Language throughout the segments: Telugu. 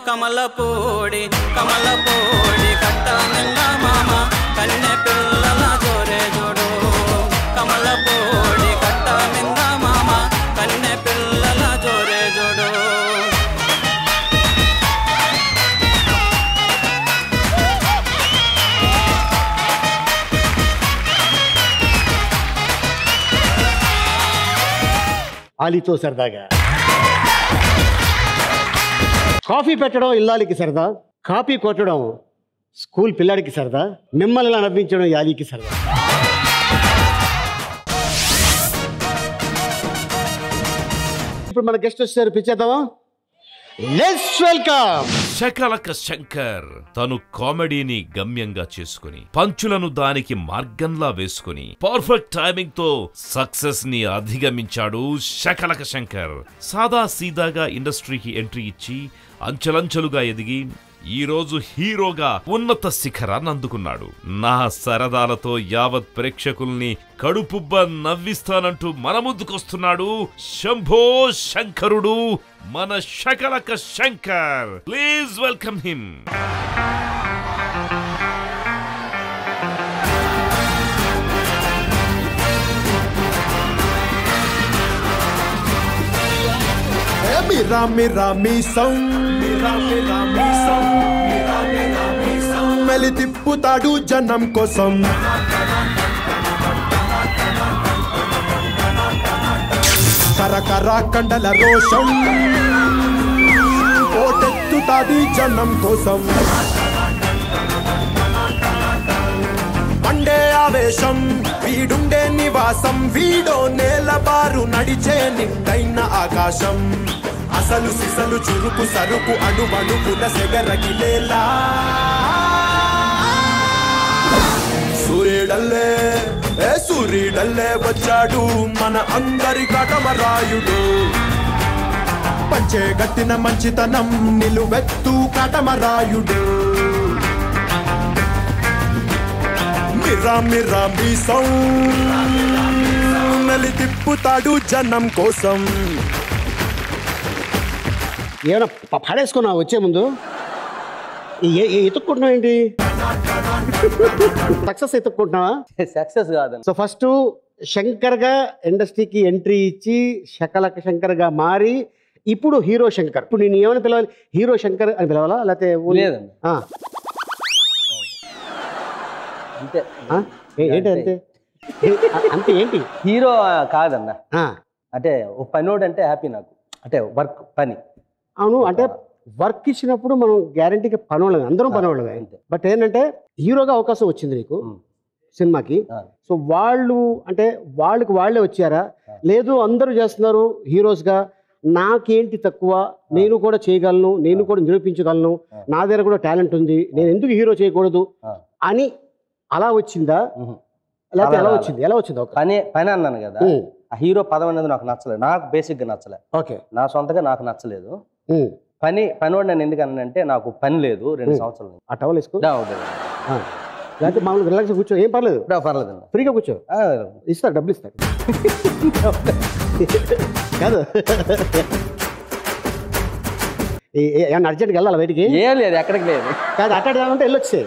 కమలపూడి కమలపూడి కట్ట నిండా మామ కన్నె పిల్లల జోరే జోడు కమలపూడి కట్ట నిండా మామ కన్నె పిల్లల జోరే జోడు ఆలితో సరదాగా కాఫీ పెట్టడం ఇల్లాలికి సరదా కాపీ కొట్టడం స్కూల్ పిల్లాడికి సరదా మిమ్మల్ని నవ్వించడం యాలికి సరదా ఇప్పుడు మన గెస్ట్ వచ్చారు పిచ్చేద్దామా లెట్స్ వెల్కమ్ శకలక శంకర్ తను కామెడీని గమ్యంగా చేసుకుని పంచులను దానికి మార్గంలా వేసుకుని పర్ఫెక్ట్ టైమింగ్ తో సక్సెస్ ని అధిగమించాడు శకలక శంకర్ సాదా సీదాగా ఇండస్ట్రీకి ఎంట్రీ ఇచ్చి అంచెలంచెలుగా ఎదిగి ఈ రోజు హీరోగా ఉన్నత శిఖరాన్ని అందుకున్నాడు నా సరదాలతో యావత్ ప్రేక్షకుల్ని కడుపుబ్బ నవ్విస్తానంటూ మన ముందుకొస్తున్నాడు శంభో శంకరుడు మన Shakalaka Shankar please welcome him మిరా మిరా మీసం మిరా మిరా మీసం మిరా మిరా మీసం మెలి తిప్పుతాడు జనం కోసం కరకర కండల రోషం పోటెత్తుతాది జనం కోసం మండే ఆవేశం వీడుండే నివాసం వీడో నేలబారు నడిచే నిండైన ఆకాశం అసలు సిసలు చురుకు సరుకు అణువణువున సెగరగిలేలా సూర్యుడల్లే ఏ సూర్యుడల్లే వచ్చాడు మన అందరి కటమరాయుడు పంచే గట్టిన మంచితనం నిలువెత్తు కటమరాయుడు మిరా మిరా మీసం నలి తిప్పుతాడు జనం కోసం ఏమైనా ప- పడేసుకున్నావు వచ్చే ముందు ఏ ఏ- ఎత్తుక్కుంటున్నావు ఏంటి సక్సెస్ ఎత్తుక్కుంటున్నావా సక్సెస్ కాదండి సో ఫస్ట్ శంకర్గా ఇండస్ట్రీకి ఎంట్రీ ఇచ్చి శకలక శంకర్గా మారి ఇప్పుడు హీరో శంకర్ ఇప్పుడు నేను ఏమని పిలవాలి హీరో శంకర్ అని పిలవాలా లేకపోతే ఓన్లీ- లేదండి ఆ, అంతే ఆ? ఏ- ఏంటి అంతే ఏ- అ- అంతే ఏంటి హీరో కాదన్న ఆ, అంటే ఓ పనోడు అంటే హ్యాపీ నాకు అంటే వర్క్ పని అవును అంటే వర్క్ ఇచ్చినప్పుడు మనం గ్యారంటీగా పనోళ్ళమే అందరం పనోళ్ళమే అంతే బట్ ఏంటంటే హీరోగా అవకాశం వచ్చింది నీకు ఉమ్. సినిమాకి ఆ. సో వాళ్ళు అంటే వాళ్ళకి వాళ్ళే వచ్చారా ఆ. లేదు అందరూ చేస్తున్నారు హీరోస్గా నాకేంటి తక్కువ నేను కూడా చేయగలను నేను కూడా నిరూపించగలను ఆ. నా దగ్గర కూడా టాలెంట్ ఉంది నేను ఎందుకు హీరో చేయకూడదు ఆ. అని అలా వచ్చిందా ఉహు. లేకపోతే అలా ఎలా రాలే. వచ్చింది ఎలా వచ్చింది ఒక పని పని అన్నాను కదా ఆ హీరో పదం అనేది నాకు నచ్చలేదు నాకు బేసిక్గా నచ్చలే ఓకే నా సొంతగా నాకు నచ్చలేదు పని పనివాడు నేను ఎందుకు అన్నానంటే నాకు పని లేదు రెండు ఉమ్. సంవత్సరాలు ఆ టవల్ వేసుకో డా, అవుతుంది. ఆ. లేకపోతే మామూలుగా రిలాక్స్ కూర్చో ఏం పర్లేదు ఇప్పుడు పర్లేదండి ఫ్రీగా కూర్చో ఆ, ఇస్తారు డబ్బులు ఇస్తారు కాదు ఏ- ఏ- ఏమన్నా అర్జెంట్గా వెళ్ళాలి బయటికి ఏం లేదు ఎక్కడికి లేదు కాదు అట్టాడుదామంటే వెళ్ళొచ్చే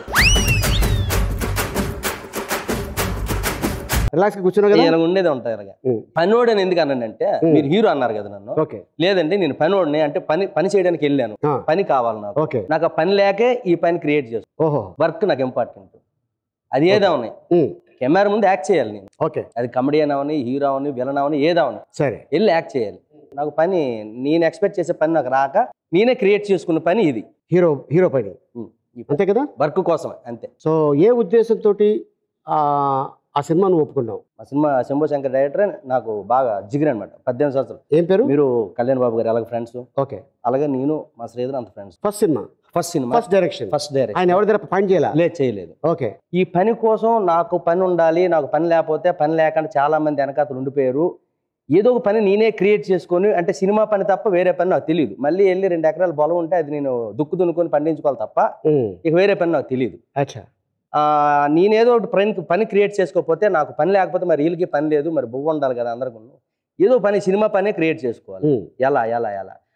రిలాక్స్గా కూర్చున్నావు కదా ఇలా ఉండేది ఉంటాయి ఇలాగా ఉమ్. పనివాడు అని ఎందుకు అన్నానంటే ఉమ్. మీరు హీరో అన్నారు కదా నన్ను ఓకే లేదండి నేను పనివాడిని అంటే పని పని చేయడానికి వెళ్ళాను ఆ. పని కావాలి నాకు ఓకే నాకు ఆ పని లేకే ఈ పని క్రియేట్ చేస్తాను ఓహో వర్క్ నాకు ఇంపార్టెంట్ అది ఏదో ఉన్నాయి ఉమ్. కెమెరా ముందు యాక్ట్ చేయాలి నేను ఓకే అది కమెడియన్ అవని హీరో అవని విలన్ అవని ఏదవని సరే వెళ్ళి యాక్ట్ చేయాలి నాకు పని నేను ఎక్స్పెక్ట్ చేసే పని నాకు రాక నేనే క్రియేట్ చేసుకున్న పని ఇది హీరో హీరో పని ఉమ్. ఈ అంతే కదా వర్క్ కోసమే అంతే సో ఏ ఉద్దేశంతో ఆ సినిమాను ఒప్పుకున్నావు మా సినిమా శంభో శంకర్ డైరెక్టర్ నాకు బాగా జిగిరి అనమాట పద్దెనిమిది సంవత్సరాలు ఏం పేరు మీరు కళ్యాణ్ బాబు గారు ఎలాగ ఫ్రెండ్స్ ఓకే అలాగే నేను మా శ్రీధర్ అంత friends first cinema first cinema first direction first direct ఆయన ఎవరి దగ్గర పని చేయాల లేదు చేయలేదు ఓకే ఈ పని కోసం నాకు పని ఉండాలి నాకు పని లేకపోతే పని లేకుండా చాలా మంది వెనకాతలు ఉండిపోయారు ఏదో ఒక పని నేనే క్రియేట్ చేసుకొని అంటే సినిమా పని తప్ప వేరే పని నాకు తెలియదు మళ్ళీ వెళ్ళి రెండు ఎకరాల పొలం ఉంటే అది నేను దుక్కు దున్నుకొని పండించుకోవాలి తప్ప ఉమ్. ఇక వేరే పని నాకు తెలియదు అచ్చా ఆ, నేనేదో ఒకటి పని పని క్రియేట్ చేసుకోకపోతే నాకు పని లేకపోతే మరి వీళ్ళకి పని లేదు మరి బువ్వ ఉండాలి కదా అందరికీ ఏదో పని సినిమా పనే క్రియేట్ చేసుకోవాలి ఉమ్. ఎలా ఎలా ఎలా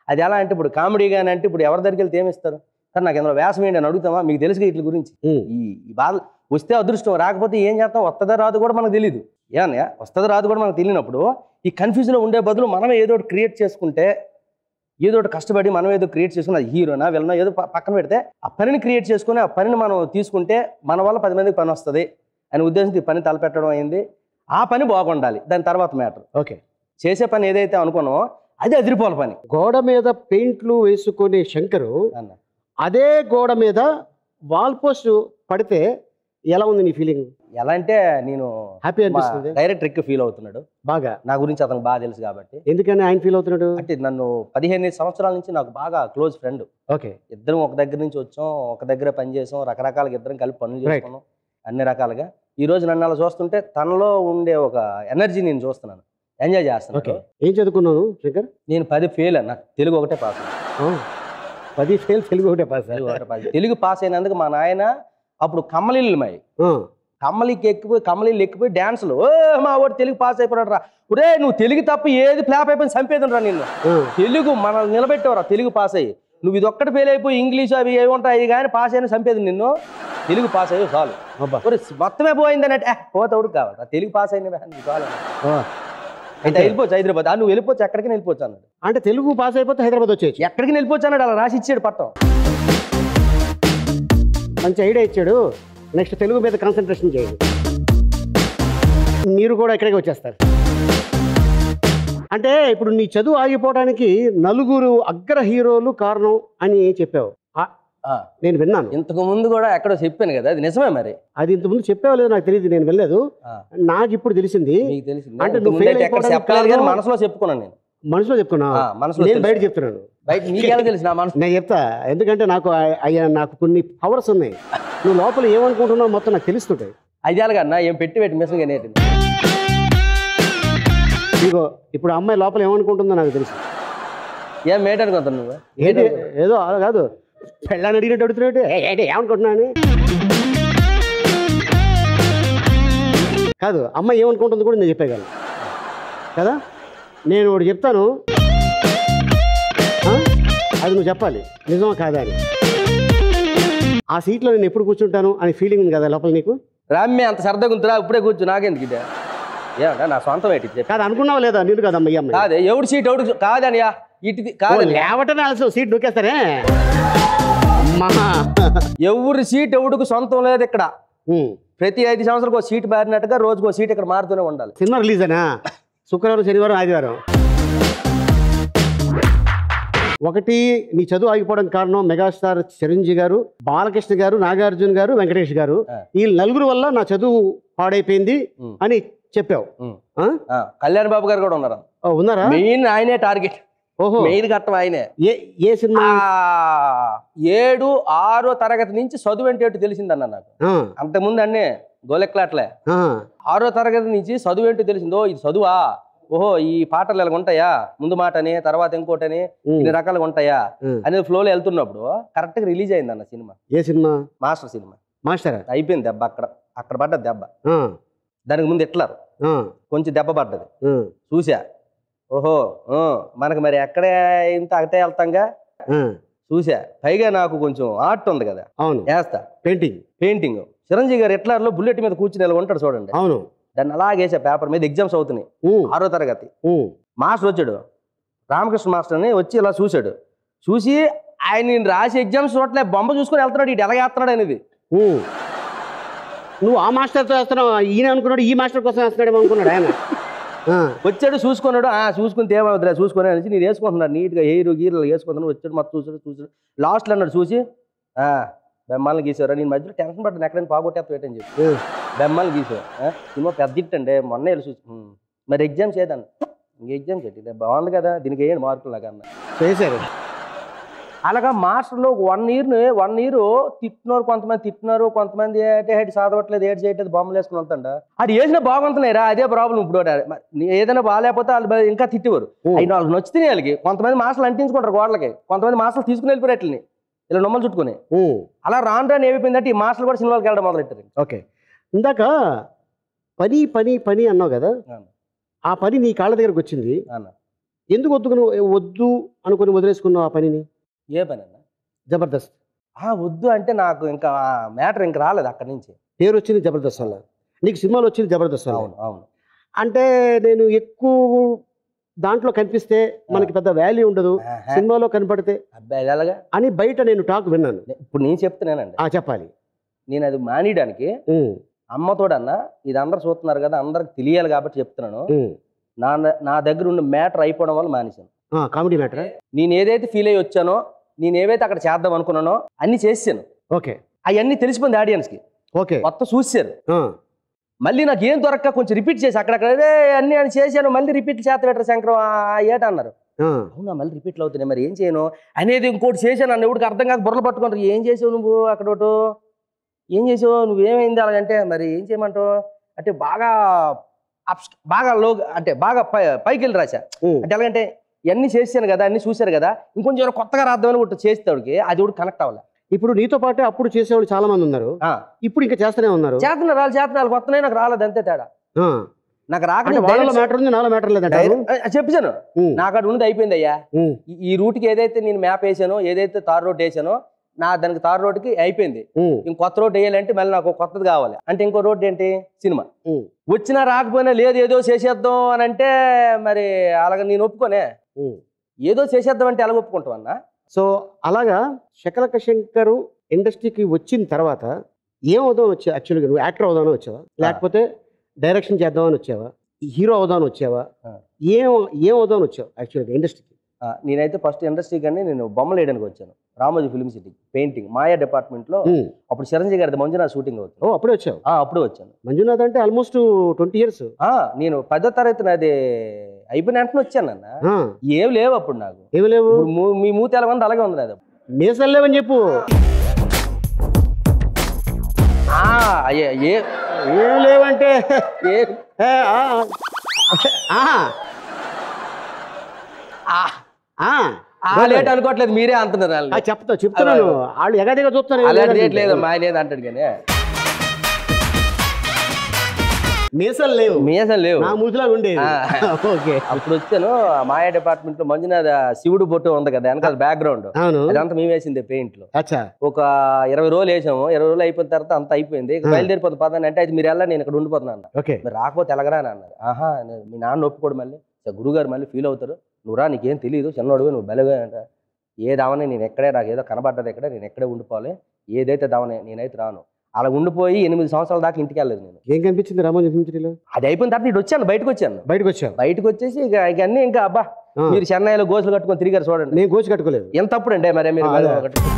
అది ఎలా అంటే ఇప్పుడు కామెడీ కానీ అంటే ఇప్పుడు ఎవరి దగ్గరికి వెళ్తే ఏమిస్తారు సార్ నాకు ఎందులో వేసం ఏంటి అని అడుగుతామా మీకు తెలుసు వీటి గురించి ఉమ్. ఈ ఈ బాధ వస్తే అదృష్టం రాకపోతే ఏం చేస్తాం వస్తుందా రాదు కూడా మనకు తెలియదు ఏమన్నా వస్తుందా రాదు కూడా మనకు తెలియనప్పుడు ఈ కన్ఫ్యూజన్లో ఉండే బదులు మనమే ఏదో ఒకటి క్రియేట్ చేసుకుంటే ఏదో ఒకటి కష్టపడి మనం ఏదో క్రియేట్ చేసుకుని అది హీరోనా వెళ్ళనా ఏదో ప- పక్కన పెడితే ఆ పనిని క్రియేట్ చేసుకుని ఆ పనిని మనం తీసుకుంటే మన వల్ల పది మందికి పని వస్తుంది అనే ఉద్దేశంతో ఈ పని తలపెట్టడం అయింది ఆ పని బాగుండాలి దాని తర్వాత మ్యాటర్ ఓకే చేసే పని ఏదైతే అనుకున్నామో అది అదిరిపోల పని గోడ మీద పెయింట్లు వేసుకునే శంకరు అన్న అదే గోడ మీద వాల్ పోస్ట్ పడితే ఎలా ఉంది నీ ఫీలింగ్ ఎలా అంటే నేను హ్యాపీ అనిపిస్తుంది డైరెక్టర్ ఎక్కువ ఫీల్ అవుతున్నాడు బాగా నా గురించి అతనికి బాగా తెలుసు కాబట్టి ఎందుకని ఆయన ఫీల్ అవుతున్నాడు అంటే నన్ను పదిహేను సంవత్సరాల నుంచి నాకు బాగా క్లోజ్ ఫ్రెండ్ ఓకే ఇద్దరం ఒక దగ్గర నుంచి వచ్చాం ఒక దగ్గర పని చేసాం రకరకాలుగా ఇద్దరం కలిపి పనులు Right. చేసుకున్నాం అన్ని రకాలుగా ఈ రోజు నన్ను అలా చూస్తుంటే తనలో ఉండే ఒక ఎనర్జీ నేను చూస్తున్నాను ఎంజాయ్ ఓకే చేస్తున్నాను ఏం చదువుకున్నాను శంకర్ నేను పది ఫెయిల్ అన్న తెలుగు ఒకటే పాస్ ఆ, పది ఫెయిల్ తెలుగు ఒకటే పాస్ తెలుగు ఒకటే పాస్ తెలుగు పాస్ అయినందుకు మా నాయన అప్పుడు కమ్మలిల్లు మాయి కమ్మలికి ఎక్కిపోయి కమ్మలిల్లు ఎక్కిపోయి డ్యాన్సులు ఓ మా వాడు తెలుగు పాస్ అయిపోయాడు రా ఒరే నువ్వు తెలుగు తప్ప ఏది ఫ్లాప్ అయిపోయింది చంపేదని రా నిన్ను తెలుగు మనల్ని నిలబెట్టేవరా తెలుగు పాస్ అయ్యి నువ్వు ఇది ఒక్కటి ఫెయిల్ అయిపోయి ఇంగ్లీష్ అవి ఏవి ఉంటాయి కానీ పాస్ అయినా చంపేది నిన్ను తెలుగు పాస్ అయ్యి చాలు అబ్బా ఒరే మొత్తమే పోయిందని అంటే పోతవుడు కావాలి ఆ తెలుగు పాస్ అయిన చాలు ఆ. అంటే వెళ్ళిపోవచ్చు హైదరాబాద్ ఆ, నువ్వు వెళ్ళిపోవచ్చు ఎక్కడికి వెళ్ళిపోవచ్చు అన్నాడు అంటే తెలుగు పాస్ అయిపోతే హైదరాబాద్ వచ్చేయచ్చు ఎక్కడికి వెళ్ళిపోవచ్చు అన్నాడు అలా రాసి ఇచ్చాడు పట్టం మంచి ఐడియా ఇచ్చాడు నెక్స్ట్ తెలుగు మీద కాన్సన్ట్రేషన్ చేయండి మీరు కూడా ఇక్కడికి వచ్చేస్తారు అంటే ఇప్పుడు నీ చదువు ఆగిపోవడానికి నలుగురు అగ్ర హీరోలు కారణం అని చెప్పావు ఆ, ఆ, నేను విన్నాను ఇంతకు ముందు కూడా ఎక్కడో చెప్పాను కదా అది నిజమే మరి అది ఇంతకుముందు చెప్పావో లేదో నాకు తెలియదు నేను వెళ్ళలేదు ఆ, నాకు ఇప్పుడు తెలిసింది మీకు తెలిసి అంటే నువ్వు fail ఎక్కడ అయిపోవడానికి చెప్పలేదు కానీ కారణం- మనసులో చెప్పుకున్నాను నేను మనసులో చెప్తున్నా ఆ, మనసులో నేను తెలుసు. బయట చెప్తున్నాను బయట నీకెలా తెలుసు నా మనసు నేను చెప్తా ఎందుకంటే నాకు ఆ- అయ్యా నాకు కొన్ని పవర్స్ ఉన్నాయి నువ్వు లోపల ఏమనుకుంటున్నావు మొత్తం నాకు తెలుస్తుంటాయి ఐదేళ్ళగా అన్న ఏం పెట్టి పెట్టి మిషన్ అనేది ఇదిగో ఇప్పుడు ఆ అమ్మాయి లోపల ఏమనుకుంటుందో నాకు తెలుసు ఏం మేట అనుకుంటాను నువ్వు ఏంటి ఏదో అలా కాదు పెళ్ళాన్ని అడిగినట్టు అడుగుతున్నాడు ఏంటి ఏమనుకుంటున్నాను కాదు అమ్మాయి ఏమనుకుంటుంది కూడా నేను చెప్పగలను కదా నేను ఒకటి చెప్తాను ఆ? అది నువ్వు చెప్పాలి నిజమా కాదా అని ఆ సీట్లో నేను ఎప్పుడు కూర్చుంటాను అని ఫీలింగ్ ఉంది కదా లోపల నీకు రామ్య అంత సరదాగా ఉందిరా ఇప్పుడే కూర్చో నాకెందుకు ఇదే ఏమంటా నా సొంతం ఏంటి చెప్పి కాదు అనుకున్నావా లేదా నేను కదా అమ్మాయి అమ్మాయి కాదే ఎవడు సీట్ ఎవడు కాదనియా ఇటు ఓ, కాదు లేవటమే అలసి సీట్ నొక్కేస్తారే అమ్మా ఎవరి సీట్ ఎవడికి సొంతం లేదు ఇక్కడ ఉమ్. ప్రతి ఐదు సంవత్సరాలకు ఒక సీట్ మారినట్టుగా రోజుకు ఒక సీట్ ఇక్కడ మారుతూనే ఉండాలి సినిమా రిలీజ్ అయినా శుక్రవారం శనివారం ఆదివారం ఒకటి నీ చదువు ఆగిపోవడానికి కారణం మెగాస్టార్ చిరంజీవి గారు బాలకృష్ణ గారు నాగార్జున గారు వెంకటేష్ గారు ఆ. ఈ నలుగురు వల్ల నా చదువు పాడైపోయింది ఉమ్. అని చెప్పావు ఉమ్. ఆ? ఆ, కళ్యాణ్ బాబు గారు కూడా ఉన్నారు ఓ, ఉన్నారా మెయిన్ ఆయనే టార్గెట్ ఓహో మెయిన్ ఘట్టం ఆయనే ఏ ఏ సినిమా ఆ, ఏడు ఆరో తరగతి నుంచి చదువు అంటే ఏంటో తెలిసిందన్న నాకు ఆ, అంతకుముందు అన్నీ గోలెక్కలాట్లే ఆ, ఆరో తరగతి నుంచి చదువు ఏంటో తెలిసిందో ఇది చదువా ఓహో ఈ పాటలు ఇలా ఉంటాయా ముందు మాటని తర్వాత ఇంకోటని ఉమ్, ఇన్ని రకాలుగా ఉంటాయా ఉమ్. అనేది ఫ్లోలో వెళ్తున్నప్పుడు కరెక్ట్ గా రిలీజ్ అయింది అన్న సినిమా ఏ సినిమా మాస్టర్ సినిమా మాస్టరా అయిపోయింది దెబ్బ అక్కడ అక్కడ పడ్డది దెబ్బ ఆ, దానికి ముందు ఎట్లరు ఆ, కొంచెం దెబ్బ పడ్డది ఆ, చూసా ఓహో ఆ, మనకి మరి ఎక్కడే ఇంత అకటే వెళ్తాంగా ఆ, చూసా పైగా నాకు కొంచెం ఆర్ట్ ఉంది కదా అవును వేస్తా పెయింటింగ్ పెయింటింగ్ చిరంజీవి గారు ఎట్లార్లో బుల్లెట్ మీద కూర్చుని ఇలా ఉంటాడు చూడండి అవును దాన్ని అలాగేసా పేపర్ మీద ఎగ్జామ్స్ అవుతున్నాయి ఉమ్, ఆరో తరగతి ఉమ్, మాస్టర్ వచ్చాడు రామకృష్ణ మాస్టర్ అని వచ్చి ఇలా చూశాడు చూసి ఆయన నేను రాసి ఎగ్జామ్స్ చూడలే బొమ్మ చూసుకొని వెళ్తున్నాడు ఇటు ఎలాగేస్తున్నాడు అనేది ఉమ్. నువ్వు ఆ మాస్టర్తో వేస్తున్నావు ఈయన అనుకున్నాడు ఈ మాస్టర్ కోసం వేస్తున్నాడేమో అనుకున్నాడు ఆయన ఆ, వచ్చాడు చూసుకున్నాడు ఆ చూసుకుని ఏమవుతుందిలే చూసుకొని అనేసి నేను వేసుకుంటున్నాను నీట్గా హెయిర్ గీర్లు వేసుకుంటున్నాను వచ్చాడు మొత్తం చూసాడు చూసాడు లాస్ట్లో అన్నాడు చూసి ఆ, బెమ్మాలను గీసారు నేను మధ్యలో టెన్షన్ పడ్డాను ఎక్కడైనా బాగొట్టేస్తా పెట్టని చెప్పి ఉమ్. బెమ్మాలు గీసావు సినిమా పెద్ద హిట్ అండి మొన్న వెళ్ళి చూసి "ఉమ్, మరి ఎగ్జామ్స్ ఏదన్న ఇంక ఎగ్జామ్స్ ఏంటి ఇది బాగుంది కదా దీనికి ఏంటి మార్కులు నాకు అన్న చేశారు అలాగా మాస్టర్లో వన్ ఇయర్ని వన్ ఇయర్ తిట్టినారు కొంతమంది తిట్టినారు కొంతమంది ఏటే హెడ్ చదవట్లేదు ఏడు చేయట్లేదు బొమ్మలు వేసుకుని వెళ్తాండ అది వేసిన బాగుంటున్నాయిరా అదే ప్రాబ్లం ఇప్పుడు వాడు. మరి నీ ఏదైనా బాగాలేకపోతే వాళ్ళు బా- ఇంకా తిట్టేవారు ఉమ్. అవి వాళ్ళకి నచ్చుతున్నాయి వాళ్ళకి కొంతమంది మాటలు అంటించుకుంటారు గోడలకి కొంతమంది మాటలు తీసుకుని వెళ్ళిపోయారు అట్లని ఇలా నొమ్మలు చుట్టుకొని ఉమ్. అలా రాను రాని ఏమైపోయిందంటే ఈ మాటలు కూడా సినిమాలకు వెళ్ళడం మొదలెట్టారు ఓకే ఇందాక పని పని పని అన్నావు కదా అవును. ఆ పని నీ కాళ్ళ దగ్గరకు వచ్చింది అన్న ఎందుకు వద్దుకుని వద్దు అనుకుని వదిలేసుకున్నావు ఆ పనిని ఏ పని అన్న జబర్దస్త్ ఆ వద్దు అంటే నాకు ఇంకా మ్యాటర్ ఇంకా రాలేదు అక్కడి నుంచి పేరు వచ్చింది జబర్దస్త్ వల్ల నీకు సినిమాలు వచ్చింది జబర్దస్త్ వల్ల అవును అవును అంటే నేను ఎక్కువ దాంట్లో కనిపిస్తే మనకి పెద్ద వాల్యూ ఉండదు ఆహా. సినిమాలో కనపడితే అబ్బాయి అది ఎలాగా అని బయట నేను టాక్ విన్నాను ఇప్పుడు నేను చెప్తున్నానండి ఆ చెప్పాలి నేను అది మానేయడానికి ఉమ్, అమ్మతోడన్న ఇది అందరు చూస్తున్నారు కదా అందరికి తెలియాలి కాబట్టి చెప్తున్నాను ఉమ్. నా నా దగ్గర ఉన్న మ్యాటర్ అయిపోవడం వల్ల మానేశాను ఆ, కామెడీ మ్యాటరా నేను ఏదైతే ఫీల్ అయ్యి వచ్చానో నేను ఏవైతే అక్కడ చేద్దాం అనుకున్నానో అన్ని చేసాను ఓకే అవన్నీ తెలిసిపోయింది ఆడియన్స్కి ఓకే మొత్తం చూసారు ఆ, మళ్ళీ నాకు ఏం దొరక్క కొంచెం రిపీట్ చేసి అక్కడక్కడ "రే, అన్ని అని చేశాను మళ్ళీ రిపీట్ చేత పెట్టరు శంకరం ఆ, ఆ, ఏట అన్నారు ఆ, అవునా మళ్ళీ రిపీట్లు అవుతున్నాయి మరి ఏం చేయను అనేది ఇంకోటి చేశాను అన్న ఎవడికి అర్థం కాక బుర్రలు పట్టుకుంటారు ఏం చేసావు నువ్వు అక్కడ ఒకటి ఏం చేసావు నువ్వేమైంది అలాగంటే మరి ఏం చేయమంటావు అంటే బాగా అప్స్ బాగా లో అంటే బాగా పై పైకి వెళ్ళి రాశా ఉమ్. అంటే ఎలాగంటే ఇవన్నీ చేశాను కదా అన్ని చూశారు కదా ఇంకొంచెం ఏమైనా కొత్తగా రాద్దామని ఒకటి చేస్తాడికి అది కూడా కనెక్ట్ అవ్వాలి ఇప్పుడు నీతో పాటే అప్పుడు చేసేవాళ్ళు చాలా మంది ఉన్నారు ఆ, ఇప్పుడు ఇంకా చేస్తూనే ఉన్నారు చేస్తున్నారు వాళ్ళు చేస్తున్నారు కొత్తనే నాకు రాలేదు అంతే తేడా ఆ, నాకు అంటే రాకుండా వాళ్ళలో మ్యాటర్ ఉంది నాలో మ్యాటర్ లేదంటారు చెప్పాను ఉమ్, నాకు అక్కడ ఉన్నది అయిపోయింది అయ్యా ఉమ్, ఈ- ఈ రూట్కి ఏదైతే నేను మ్యాప్ వేసానో ఏదైతే తార్ రోడ్ వేసానో నా దానికి తార్ రోడ్కి అయిపోయింది ఉమ్, ఇంక కొత్త రోడ్ వేయాలంటే మళ్ళీ నాకు ఒక కొత్తది కావాలి అంటే ఇంకో రోడ్ ఏంటి సినిమా ఉమ్, వచ్చినా రాకపోయినా లేదు ఏదో చేసేద్దాం అని అంటే మరి అలాగ నేను ఒప్పుకోనే ఉమ్. ఏదో చేసేద్దాం అంటే ఎలా ఒప్పుకుంటావు అన్న సో అలాగా శకలక శంకరు ఇండస్ట్రీకి వచ్చిన తర్వాత ఏం అవుదామని వచ్చావు యాక్చువల్గా నువ్వు యాక్టర్ అవుదామని వచ్చావా లేకపోతే డైరెక్షన్ చేద్దామని వచ్చావా హీరో అవుదామని వచ్చావా ఆ. ఏం ఏం అవుదామని వచ్చావు యాక్చువల్గా ఇండస్ట్రీకి ఆ, నేనైతే ఫస్ట్ ఇండస్ట్రీ కానీ నేను బొమ్మలు వేయడానికి వచ్చాను రామోజీ ఫిల్మ్ సిటీ పెయింటింగ్ మాయా డిపార్ట్మెంట్లో అప్పుడు చిరంజీవి గారిది మంజునాథ్ షూటింగ్ అవుతుంది ఓ అప్పుడే వచ్చావు ఆ, అప్పుడు వచ్చాను మంజునాథ్ అంటే ఆల్మోస్ట్ ట్వంటీ ఇయర్స్ ఆ, నేను పదో తరగతి నాది అయిపోయిన వెంటనే వచ్చాను అన్న ఏం లేవు అప్పుడు నాకు ఏమి లేవు ఇప్పుడు మూ- మీ మూతి ఎలా ఉంది అలాగే ఉంది నాది మీసాలు లేవని చెప్పు ఆ, ఏ- ఏ- ఏం లేవంటే ఏ- ఏ, ఆ, ఆ, ఆ, ఆ, ఆ లేట్ అనుకోవట్లేదు మీరే అంటున్నారు ఆ, వాళ్ళని. చెప్తా చెప్తున్నాను వాళ్ళు ఎగదిగా చూస్తాను అలాంటి రేట్ లేదు మా లేదు అంటాడు కానీ మీసాలు లేవు మీసం లేవు నా ముసులాగా ఉండేది ఆ. ఓకే అప్పుడు వచ్చాను ఆ మాయా డిపార్ట్మెంట్ లో మంజునాథ శివుడు బొట్టు ఉంది కదా వెనకాల బ్యాక్గ్రౌండ్ అవును అదంతా మేము వేసింది పెయింట్ లో అచ్చా ఒక ఇరవై రోజులు వేసాము ఇరవై రోజులు అయిపోయిన తర్వాత అంత అయిపోయింది ఇక ఆ. బయలుదేరిపోతుంది పదని అంటే అది మీరు వెళ్ళా నేను ఇక్కడ ఉండిపోతున్నా అన్న ఓకే మీరు రాకపోతే ఎలాగరా అని అన్నారు ఆహా నేను- మీ నాన్న ఒప్పుకోడు మళ్ళీ "సరే, గురుగారు మళ్ళీ ఫీల్ అవుతారు నువ్వు రా నీకేం తెలియదు చిన్నోడు నువ్వు బెలగా అంట ఏదావని నేను ఎక్కడే నాకు ఏదో కనబడ్డది ఎక్కడ నేను ఎక్కడే ఉండిపోవాలి ఏదైతే దావనే నేనైతే రాను అలా ఉండిపోయి ఎనిమిది సంవత్సరాల దాకా ఇంటికి వెళ్ళలేదు నేను ఏం కనిపించింది రామోజీ ఫిల్మ్ సిటీలో అది అయిపోయిన తర్వాత ఇటు వచ్చాను బయటకు వచ్చాను బయటకు వచ్చావు బయటకు వచ్చేసి ఇక ఇక అన్నీ ఇంకా అబ్బా ఆ. మీరు చెన్నైలో గోసులు కట్టుకొని తిరిగారు చూడండి నేను గోచి కట్టుకోలేదు ఎంత తప్పుడు అండి మరి మీరు ఆ, మరి అదే. ఒకటి.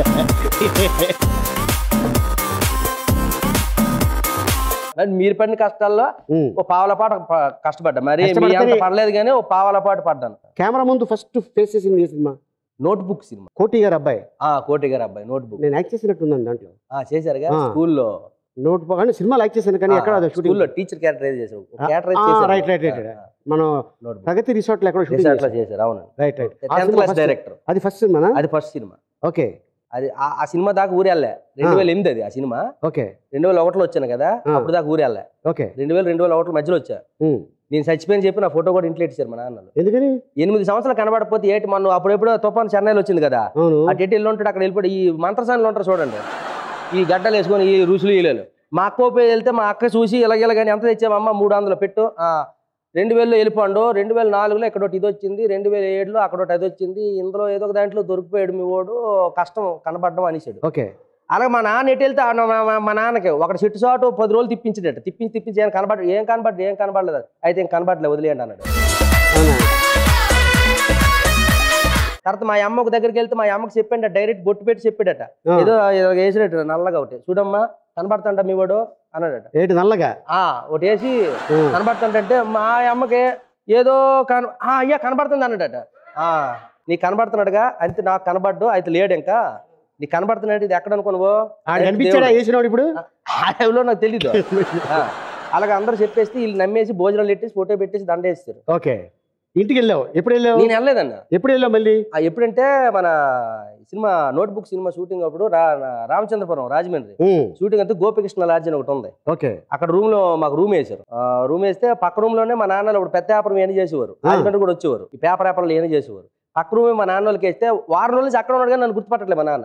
మరి మీరు పడిన కష్టాల్లో ఉమ్. ఓ పావుల పాట ప- కష్టపడ్డా మరి మీ కష్టపడితేనే- అంత పడలేదు కానీ ఓ పావుల పాట పడ్డాను కెమెరా ముందు ఫస్ట్ ఫేస్ చేసింది ఏ cinema notebook cinema Koti garu అబ్బాయి ఆ కోటి గారు అబ్బాయి నోట్ బుక్ నేను యాక్ట్ చేసినట్టుందని దాంట్లో ఆ చేశారుగా ఆ. స్కూల్లో నోట్ కానీ సినిమా లైక్ చేశాను కానీ ఎక్కడ అది షూటింగ్ స్కూల్లో టీచర్ క్యారెక్టరైజ్ చేశారు ఆ, క్యారెక్టరైజ్ ఆ, చేశారు రైట్, రైట్, రైట్, రైట్. మనం నోట్ బుక్ ప్రగతి రిసార్ట్ లో ఎక్కడ షూటింగ్ అట్లా చేశారు అవును right right tenth class director అది ఫస్ట్ సినిమానా అది ఫస్ట్ సినిమా ఓకే అది ఆ- ఆ సినిమా దాకా ఊరు వెళ్ళా రెండు వేల ఎనిమిది అది ఆ సినిమా ఓకే రెండు వేల ఒకటిలో వచ్చాను కదా ఆ. అప్పుడు దాకా ఊరు వెళ్ళా ఓకే రెండు వేల రెండు వేల ఒకటి మధ్యలో వచ్చా ఉమ్. నేను చచ్చిపోయిన చెప్పి నా ఫోటో కూడా ఇంట్లో ఇచ్చారు మా నాన్నలు ఎందుకని ఎనిమిది సంవత్సరాలు కనబడకపోతే ఏంటి మొన్న అప్పుడెప్పుడో తుఫాన్ చెన్నైలో వచ్చింది కదా అవును అటు ఎటు వెళ్ళి ఉంటాడు అక్కడ వెళ్ళిపోయి ఈ మంత్రసానులు ఉంటారు చూడండి ఈ గడ్డలు వేసుకొని ఈ రుసులు ఈలేలు మా అక్క పోయి వెళ్తే మా అక్క చూసి ఇలాగ కానీ ఎంత తెచ్చామమ్మ మూడు వందలు పెట్టు ఆ, రెండు వేలలో వెళ్ళిపోండు రెండు వేల నాలుగులో ఇక్కడ ఒకటి ఇది వచ్చింది రెండు వేల ఏడులో అక్కడ ఒకటి అది వచ్చింది ఇందులో ఏదో ఒక దాంట్లో దొరికిపోయాడు మీ వాడు కష్టం కనబడడం అనేసాడు ఓకే అలాగే మా నాన్న ఎటు వెళ్తే ఆ మా- మా- మా నాన్నకి ఒకటి చెట్టు చాటు పది రోజులు తిప్పించాడట తిప్పించి తిప్పించి ఏం కనబడ ఏం కనబడ్డ ఏం కనబడలేదు అయితే ఏం కనబడలేదు వదిలేయండి అన్నాడు అవునా తర్వాత మా అమ్మకు దగ్గరికి వెళ్తే మా అమ్మకి చెప్పాడు డైరెక్ట్ బొట్టు పెట్టి చెప్పాడట ఆ. ఏదో ఏదో వేసినట్టు నల్లగా ఒకటి చూడమ్మా కనబడుతుంట మీ వాడు అన్నాడట ఏంటి నల్లగా ఆ ఒకటి వేసి ఉమ్. కనబడుతుంటే మా అమ్మకి ఏదో కన ఆ, అయ్యా కనబడుతుంది అన్నాడట ఆ నీకు కనబడుతున్నాడుగా అంతే నాకు కనబడ్డు అయితే లేడు ఇంకా నీకు కనబడుతున్నాడు ఇది ఎక్కడ అనుకున్నావు ఆడ కనిపించాడా వేసినవాడు ఇప్పుడు ఆ టైంలో నాకు తెలీదు ఆ, అలాగే అందరూ చెప్పేసి వీళ్ళు నమ్మేసి భోజనాలు పెట్టేసి ఫోటో పెట్టేసి దండ వేస్తారు ఓకే ఇంటికి వెళ్ళావు ఎప్పుడు వెళ్ళావు నేను వెళ్ళలేదన్న ఎప్పుడు వెళ్ళావు మళ్ళీ ఆ, ఎప్పుడంటే మన సినిమా నోట్బుక్ సినిమా షూటింగ్ అప్పుడు రా రామచంద్రపురం రాజమండ్రి ఉమ్, షూటింగ్ అంతా గోపికృష్ణ లాడ్జ్ అని ఒకటి ఉంది ఓకే అక్కడ రూమ్ లో మాకు రూమ్ వేశారు ఆ, రూమ్ వేస్తే పక్క రూమ్ లోనే మా నాన్నలు ఇప్పుడు పెద్ద వ్యాపారం ఏం చేసేవారు ఆ. రాజమండ్రి కూడా వచ్చేవారు ఈ పేపర్ వ్యాపారాలు ఏం చేసేవారు పక్క రూమే మా నాన్న వాళ్ళకి వేస్తే వారం రోజుల నుంచి అక్కడ ఉన్నాడు కానీ నన్ను గుర్తుపట్టలేదు మా నాన్న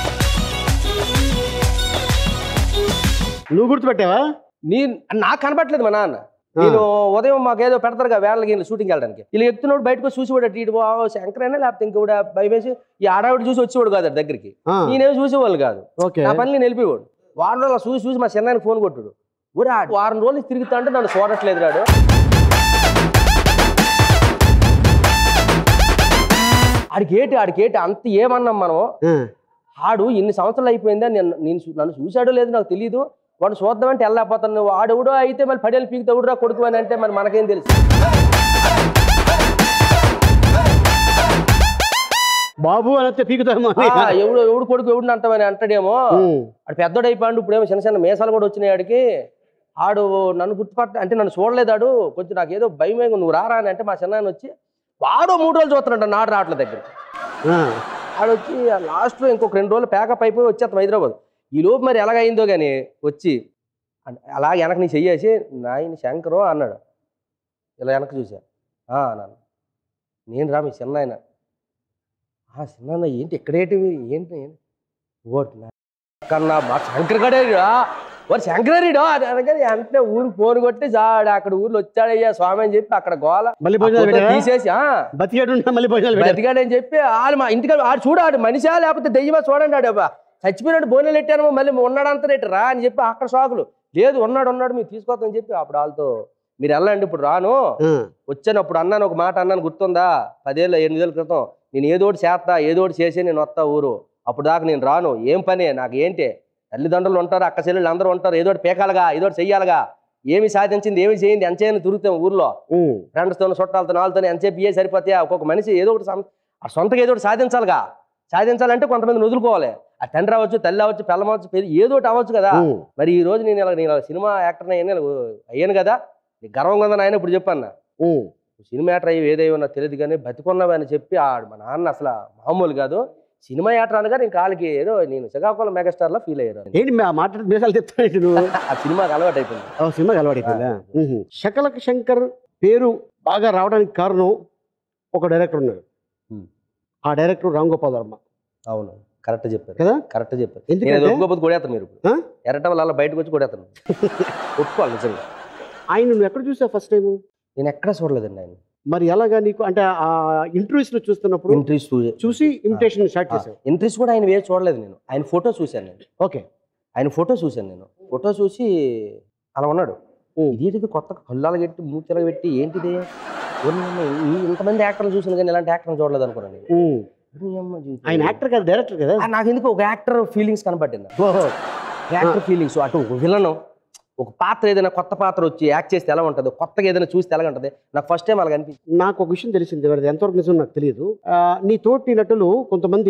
నువ్వు గుర్తుపెట్టావా నీ నాకు కనపట్లేదు మా నాన్న నేను ఉదయం మాకు ఏదో పెడతారు కదా వేళ్ళకి వీళ్ళు షూటింగ్ వెళ్ళడానికి వీళ్ళు ఎక్కుతున్నాడు బయటకు వచ్చి చూసేవాడు అటు ఇటు బావ శంకరైనా లేకపోతే ఇంకోటి భయమేసి ఈ ఆడావిడ చూసి వచ్చేవాడు కాదు అటు దగ్గరికి ఆ, నేనేం చూసేవాళ్ళు కాదు ఓకే నా పని నేను వెళ్ళిపోయాడు వారం రోజులు అలా చూసి చూసి మా చిన్నానికి ఫోన్ కొట్టాడు ఊరా వారం రోజులు తిరుగుతా అంటే నన్ను చూడట్లేదు రాడు ఆడికి ఏంటి ఆడికి ఏంటి అంత ఏమన్నాం మనం ఆ, ఆడు ఇన్ని సంవత్సరాలు అయిపోయిందా నేను నేను చూ- నన్ను చూశాడో లేదో నాకు తెలియదు వాడు చూద్దామంటే వెళ్ళలేకపోతాను నువ్వు ఆడెవడో అయితే మరి పడేలు పీకి తవుడురా కొడుకు అని అంటే మరి మనకేం తెలుసు బాబు అని వస్తే పీకుతామో ఆ, ఎవడు ఎవడు కొడుకు ఎవడు అంటామని అంటాడేమో ఉమ్, ఆడు పెద్దోడు అయిపోయాడు ఇప్పుడేమో చిన్న చిన్న మీసాలు కూడా వచ్చినాయి ఆడికి ఆడు నన్ను గుర్తుపట్ట అంటే నన్ను చూడలేదు ఆడు కొంచెం నాకు ఏదో భయం వేగం నువ్వు రారా అని అంటే మా చిన్నాయన వచ్చి వాడో మూడు రోజులు చూస్తున్నాడు నాడు రావట్ల దగ్గర ఆ, ఆడు వచ్చి లాస్ట్లో ఇంకొక రెండు రోజులు ప్యాకప్ అయిపోయి వచ్చేస్తాం హైదరాబాద్ ఈ లోపు మరి ఎలాగైందో కానీ వచ్చి అన్- అలా వెనక నీ చెయ్యేసి నాయన శంకరు అన్నాడు ఇలా వెనక చూసా "ఆ" అన్నాను నేను రా మీ చిన్నాయన "ఆ, చిన్నాయన ఏంటి ఇక్కడేంటివి ఏంటి ఏంటి ఓటు నా కన్నా మా శంకర్ గడేరా వాడు శంకరేరిడో అని అనగానే వెంటనే ఊరు ఫోన్ కొట్టి చాడు అక్కడ ఊర్లో వచ్చాడయ్యా స్వామి అని చెప్పి అక్కడ గోల మళ్ళీ ఆ భోజనాలు ఫోటో పెట్టావా? తీసేసి ఆ బతికేడు ఉన్నా మళ్ళీ భోజనాలు పెట్టారు బతికాడని చెప్పి ఆడు మా ఇంటికి ఆడు చూడాడు మనిషా లేకపోతే దెయ్యమా చూడండి ఆడు అబ్బా చచ్చిపోయినాడు బోనెలు పెట్టాను మళ్ళీ ఉన్నాడంతా రేటు రా అని చెప్పి అక్కడ షాకులు లేదు ఉన్నాడు ఉన్నాడు మీరు తీసుకోవద్దని చెప్పి అప్పుడు వాళ్ళతో మీరు వెళ్ళండి ఇప్పుడు రాను ఆ, వచ్చాను అప్పుడు అన్నాను ఒక మాట అన్నాను గుర్తుందా పదేళ్ళ ఎనిమిదేళ్ళ క్రితం నేను ఏదో ఒకటి చేస్తా ఏదో ఒకటి చేసి నేను వస్తా ఊరు అప్పుడు దాకా నేను రాను ఏం పని నాకు ఏంటి తల్లిదండ్రులు ఉంటారు అక్క చెల్లెళ్ళు అందరూ ఉంటారు ఏదో ఒకటి పేకాలుగా ఏదో ఒకటి చెయ్యాలిగా ఏమి సాధించింది ఏమి చేయింది ఎంచైనా తిరుగుతాం ఊర్లో ఉమ్, ఫ్రెండ్స్తో చుట్టాలతో నాలుగుతో ఎంతసేపు ఇవే సరిపోతాయా ఒక్కొక్క మనిషి ఏదో ఒకటి సం- ఆ సొంతగా ఏదో ఒకటి సాధించాలిగా సాధించాలంటే కొంతమంది వదులుకోవాలి ఆ తండ్రి అవ్వచ్చు తల్లి అవ్వచ్చు పిల్లం అవ్వచ్చు పెళ్లి ఏదో ఒకటి అవ్వచ్చు కదా ఉమ్. మరి ఈ రోజు నేను ఇలా నేను ఇలా సినిమా యాక్టర్ అయ్యాను ఇలా అయ్యాను కదా నీకు గర్వంగా ఉందని ఆయన ఇప్పుడు చెప్పాను ఉమ్. సినిమా యాక్టర్ అయ్యి ఏదేమో నాకు తెలియదు కానీ బతికున్నావా అని చెప్పి ఆడు మా నాన్న అసలు మామూలు కాదు సినిమా యాక్టర్ అనగా నేను కాలికి ఏదో నేను శ్రీకాకుళం మెగాస్టార్లో ఫీల్ అయ్యాను ఏంటి మా మాట్లాడి మీసాలు చెప్తానండి నువ్వు ఆ సినిమాకి అలవాటు అయిపోయింది ఓ సినిమాకి అలవాటైపోయిందా ఉహు. శకలక శంకర్ పేరు బాగా రావడానికి కారణం ఒక డైరెక్టర్ ఉన్నాడు ఉమ్. ఆ డైరెక్టర్ రామ్ గోపాల్ వర్మ అవును కరెక్ట్ చెప్పారు కదా కరెక్ట్ చెప్పారు ఎందుకంటే- నేను ఒప్పుకోకపోతే కొడేస్తాను మీరు ఆ? ఎర్రట వల్ల అలా బయటకు వచ్చి కొడేస్తాను ఒప్పుకోవాలి నిజంగా ఆయన నువ్వు ఎక్కడ చూసావు ఫస్ట్ టైం నేను ఎక్కడ చూడలేదండి ఆయన మరి ఎలాగా నీకు అంటే ఆ ఇంటర్వ్యూస్ లో చూస్తున్నప్పుడు ఇంట్రెస్ట్ చూసి ఇమిటేషన్ స్టార్ట్ చేసావు ఇంట్రెస్ట్ కూడా ఆయన వేసి చూడలేదు నేను ఆయన ఫోటో చూశాను నేను ఓకే ఆయన ఫోటో చూశాను నేను ఫోటో చూసి అలా ఉన్నాడు ఉమ్. ఇదేంటిది కొత్త కళ్ళాలు పెట్టి మూతలు పెట్టి ఏంటిది ఓరి అమ్మ, ఈ- ఇంతమంది యాక్టర్లు చూసాను కానీ ఇలాంటి యాక్టర్ని చూడలేదు అనుకున్నాను నేను. ఉమ్. ఓరి అమ్మ జీవితం. ఆయన యాక్టర్ కాదు డైరెక్టర్ కదా ఆ, నాకు ఎందుకు ఒక యాక్టర్ ఫీలింగ్స్ కనపట్టింది ఓహో యాక్టర్ ఫీలింగ్స్ అటు ఒక విలను ఒక పాత్ర ఏదైనా కొత్త పాత్ర వచ్చి యాక్ట్ చేస్తే ఎలా ఉంటుంది కొత్తగా ఏదైనా చూస్తే ఎలా ఉంటుంది నాకు ఫస్ట్ టైం అలా అనిపించింది నాకు ఒక విషయం తెలిసింది మరి అది ఎంతవరకు నిజం నాకు తెలియదు ఆ, నీ తోటి నటులు కొంతమంది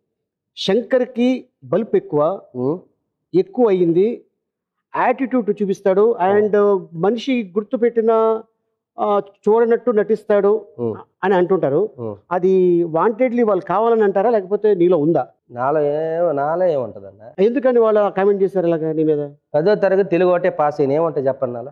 శంకర్కి బల్బ్ ఎక్కువ ఉమ్, ఎక్కువ అయ్యింది యాటిట్యూడ్ చూపిస్తాడు అండ్ మనిషి గుర్తుపెట్టిన ఆ, చూడనట్టు నటిస్తాడు ఉమ్, అని అంటుంటారు ఉమ్. అది వాంటెడ్లీ వాళ్ళు కావాలని అంటారా లేకపోతే నీలో ఉందా నాలో ఏమో నాలో ఏముంటుంది అన్న ఎందుకని వాళ్ళు కామెంట్ చేశారు ఇలాగా నీ మీద పదో తరగతి తెలుగు ఒకటే పాస్ అయిన ఏముంటాయి చెప్పండి నాలో